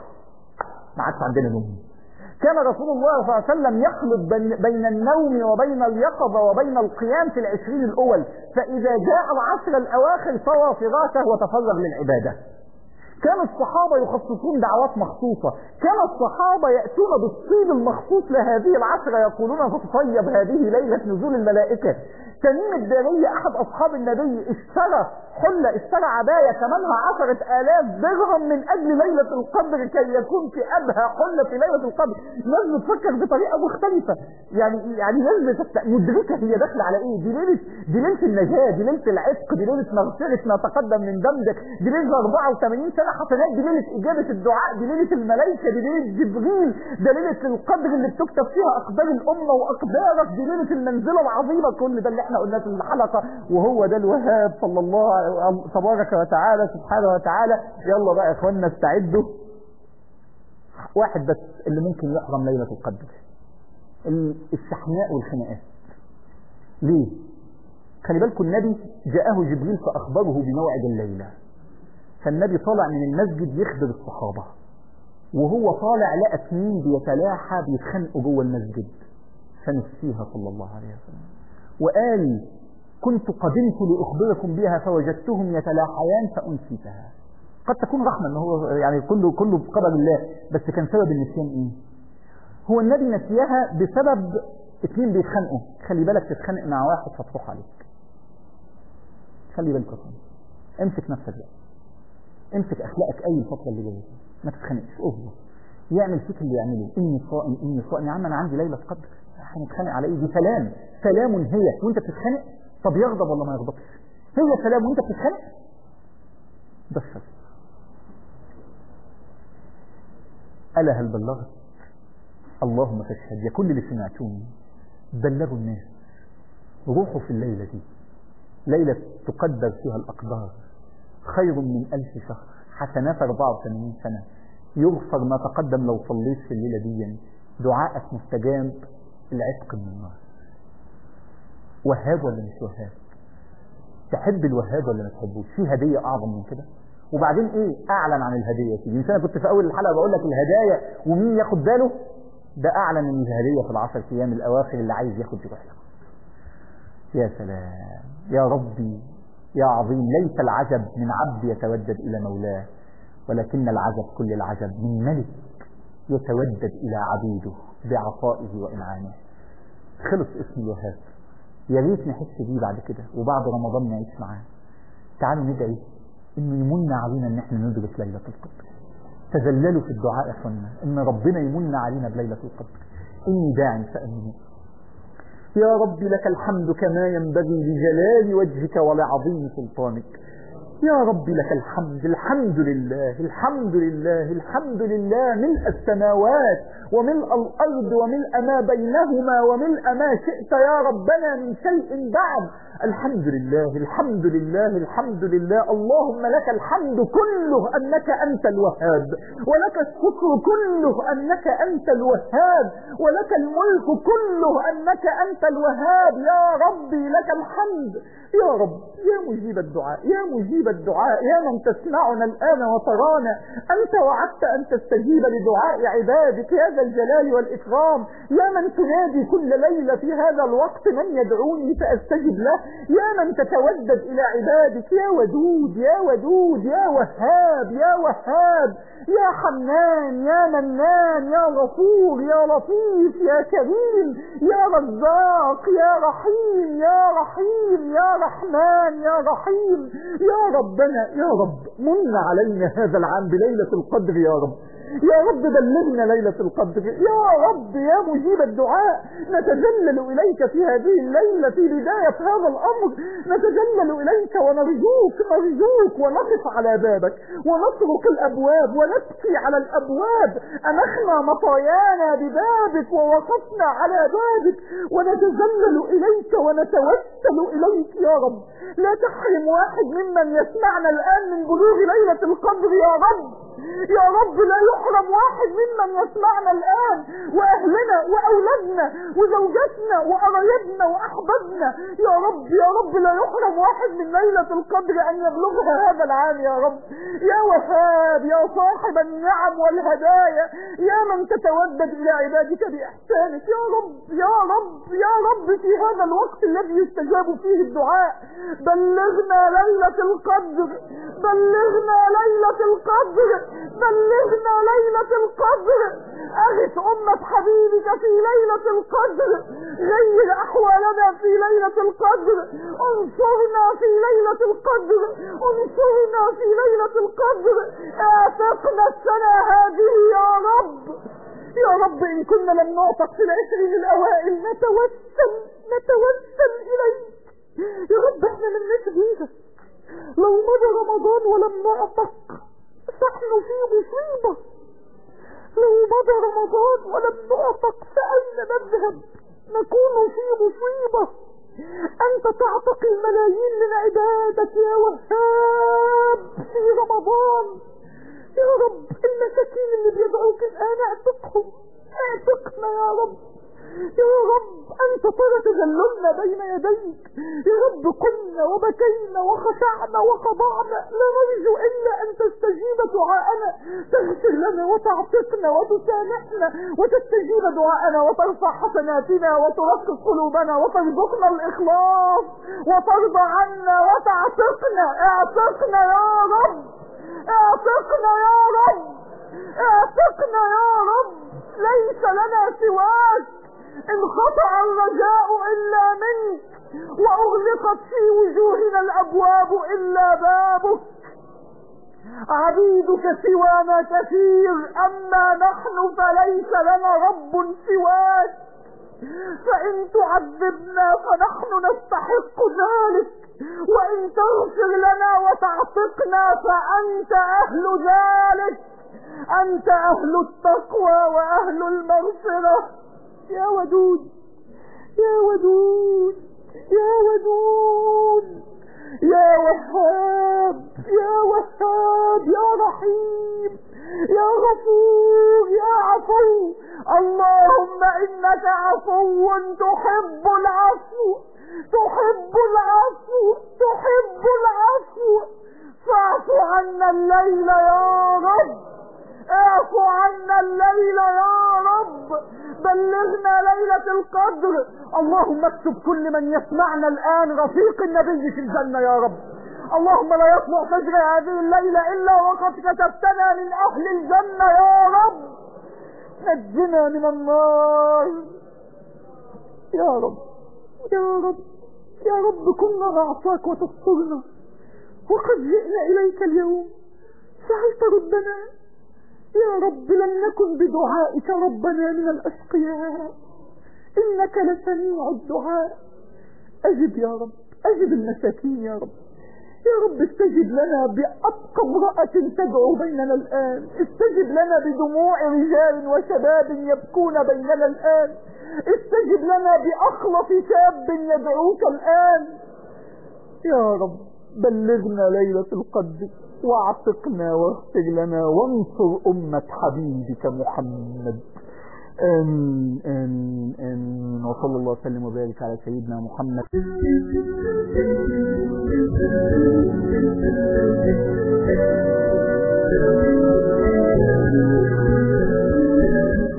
Speaker 1: ما عادش عندنا نوم كان رسول الله صلى الله عليه وسلم يخلط بين النوم وبين اليقظة وبين القيام في العشرين الأول فإذا جاء العصر الأواخر طوى فراسه وتفرغ للعبادة كان الصحابة يخصصون دعوات مخصوصة كان الصحابة يأتون بالطيب المخصوص لهذه العشرة يقولون تتطيب هذه ليلة نزول الملائكة تميم الدارية أحد أصحاب النبي اشترى حلة اشترى عباية ثمنها عشرة آلاف درهم من أجل ليلة القدر كي يكون في أبهى حلة في ليلة القدر ناس بتفكر بطريقة مختلفة يعني يعني ناس مدركة هي داخلة على إيه دي ليلة دي ليلة النجاة دي ليلة العتق دي ليلة مغفرة ما تقدم من ذنبك دي ليلة 84 سنة حسنات دي ليلة إجابة الدعاء دي ليلة الملائكة دي ليلة جبريل ده ليلة القدر اللي بتكتب فيها أقدار الأمة وأقدارك دي ليلة المنزلة العظيمة كل ده اللي احنا قلناه في الحلقة وهو ده الوهاب صلى الله تبارك وتعالى سبحانه وتعالى يلا بقى يا اخوانا استعدوا واحد بس اللي ممكن يحرم ليلة القدر الشحناء والخناقات ليه خلي بالكم النبي جاءه جبريل فأخبره بموعد الليلة فالنبي طالع من المسجد يخبر الصحابة وهو طالع لقى اثنين بيتلاحى بيتخانقوا جوه المسجد فنسيها صلى الله عليه وسلم وقال كنت قدمت لأخبركم بها فوجدتهم يتلاحيان فأنسيتها قد تكون رحمة ان هو يعني كله كله بقدر الله بس كان سبب النسيان ايه هو النبي نسيها بسبب اثنين بيتخانقوا خلي بالك تتخانق مع واحد فتروح عليك خلي بالك امسك نفسك بقى امسك اخلاقك اي الفترة اللي جاية ما تتخانقش اهدى يعمل فيك اللي يعمله اني صائم اني صائم يا عم انا عندي ليلة قدر هنتخانق على ايه دي سلام سلام هي وانت بتتخانق طب يغضب ولا ما يغضبش هي سلام وانت بتتخانق ده الشر ألا هل بلغت اللهم فاشهد يا كل اللي سمعتوني بلغوا الناس روحوا في الليلة دي ليلة تقدر فيها الأقدار خير من ألف شهر حسنات 84 سنة يغفر ما تقدم لو صليت في الليلة دي دعائك مستجاب العتق من النار وهاب ولا مش وهاب تحب الوهاب ولا ما تحبوش في هدية أعظم من كده وبعدين ايه اعلن عن الهدية دي مش انا كنت في اول الحلقة بقول لك الهدايا ومين ياخد باله ده اعلن ان الهدية في العشر ايام الاواخر اللي عايز ياخد يروح ياخد يا سلام يا ربي يا عظيم ليس العجب من عبد يتودد الى مولاه ولكن العجب كل العجب من ملك يتودد الى عبيده بعطائه وانعامه خلص اسم الوهاب يا ريت نحس بيه بعد كده وبعد رمضان نعيش معاه تعالوا ندعي انه يمن علينا ان احنا ندرك ليلة القدر تذللوا في الدعاء يا اخوانا ان ربنا يمن علينا بليلة القدر اني داع فامنوا يا رب لك الحمد كما ينبغي لجلال وجهك ولعظيم سلطانك يا رب لك الحمد الحمد لله الحمد لله الحمد لله ملء السماوات وملء الأرض وملء ما بينهما وملء ما شئت يا ربنا من شيء بعد الحمد لله الحمد لله الحمد لله اللهم لك الحمد كله أنك أنت الوهاب ولك الشكر كله أنك أنت الوهاب ولك الملك كله أنك أنت الوهاب يا ربي لك الحمد يا رب يا مجيب الدعاء يا مجيب الدعاء يا من تسمعنا الآن وترانا أنت وعدت أن تستجيب لدعاء عبادك يا ذا الجلال والإكرام يا من تنادي كل ليلة في هذا الوقت من يدعوني فأستجب له يا من تتودد إلى عبادك يا ودود يا ودود يا وهاب يا وهاب يا حنان يا منان يا غفور يا لطيف يا كريم يا رزاق يا رحيم يا رحيم يا رحمن يا رحيم يا ربنا يا رب من علينا هذا العام بليلة القدر يا رب يا رب بلغنا ليلة القدر يا رب يا مجيب الدعاء نتجلل إليك في هذه الليلة في بداية هذا الأمر نتجلل إليك ونرجوك نرجوك ونقف على بابك ونطرق الأبواب ونبكي على الأبواب أنخنا مطايانا ببابك ووقفنا على بابك ونتجلل إليك ونتوسل إليك يا رب لا تحرم واحد ممن يسمعنا الآن من بلوغ ليلة القدر يا رب يا رب لا يحرم واحد ممن يسمعنا الآن وأهلنا وأولادنا وزوجاتنا وقرايبنا وأحبابنا يا رب يا رب لا يحرم واحد من ليلة القدر أن يبلغها هذا العام يا رب يا وهاب يا صاحب النعم والهدايا يا من تتودد إلى عبادك بإحسانك يا رب يا رب يا رب في هذا الوقت الذي يستجاب فيه الدعاء بلغنا ليلة القدر بلغنا ليلة القدر بلغنا ليلة القدر أغث أمة حبيبك في ليلة القدر غير أحوالنا في ليلة القدر انصرنا في ليلة القدر انصرنا في ليلة القدر اعتقنا السنة هذه يا رب يا رب إن كنا لم نعتق في العشرين الأوائل نتوسل نتوسل إليك يا رب احنا من نسبيك لو مضى رمضان ولم نعتق نحن في مصيبة لو مضى رمضان ولم نعتق فأين نذهب نكون في مصيبة أنت تعتق الملايين من عبادك يا وهاب في رمضان يا رب المساكين اللي بيدعوك الآن اعتقهم اعتقنا يا رب يا رب أنت ترى تذللنا بين يديك يا رب قلنا وبكينا وخشعنا وخضعنا لا نرجو إلا أن تستجيب دعاءنا تغفر لنا وتعتقنا وتسامحنا وتستجيب دعاءنا وترفع حسناتنا وترقص قلوبنا وترزقنا الإخلاص وترضى عنا وتعتقنا اعتقنا يا رب اعتقنا يا رب اعتقنا يا رب ليس لنا سواك انقطع الرجاء إلا منك وأغلقت في وجوهنا الأبواب إلا بابك عبيدك سوانا كثير أما نحن فليس لنا رب سواك فإن تعذبنا فنحن نستحق ذلك وإن تغفر لنا وتعتقنا فأنت أهل ذلك أنت أهل التقوى وأهل المغفرة يا ودود يا ودود يا ودود يا وهاب يا وهاب يا رحيم يا غفور يا عفو اللهم انك عفو تحب العفو تحب العفو تحب العفو فاعف عنا الليل يا رب اعف عنا الليل يا رب بلغنا ليلة القدر اللهم اكتب كل من يسمعنا الآن رفيق النبي في الجنة يا رب اللهم لا يطلع فجر هذه الليلة إلا وقد كتبتنا من أهل الجنة يا رب نجنا من النار يا رب يا رب يا رب كنا نعصاك وتسترنا وقد جئنا إليك اليوم فهل تردنا يا رب لم نكن بدعائك ربنا من الأشقياء إنك لسميع الدعاء أجب يا رب أجب المساكين يا رب يا رب استجب لنا بأبقى امرأة تدعو بيننا الآن استجب لنا بدموع رجال وشباب يبكون بيننا الآن استجب لنا بأخلص شاب يدعوك الآن يا رب بلغنا ليلة القدر واعتقنا واغفر لنا وانصر أمة حبيبك محمد آمين آمين آمين وصلى الله وسلم وبارك على سيدنا محمد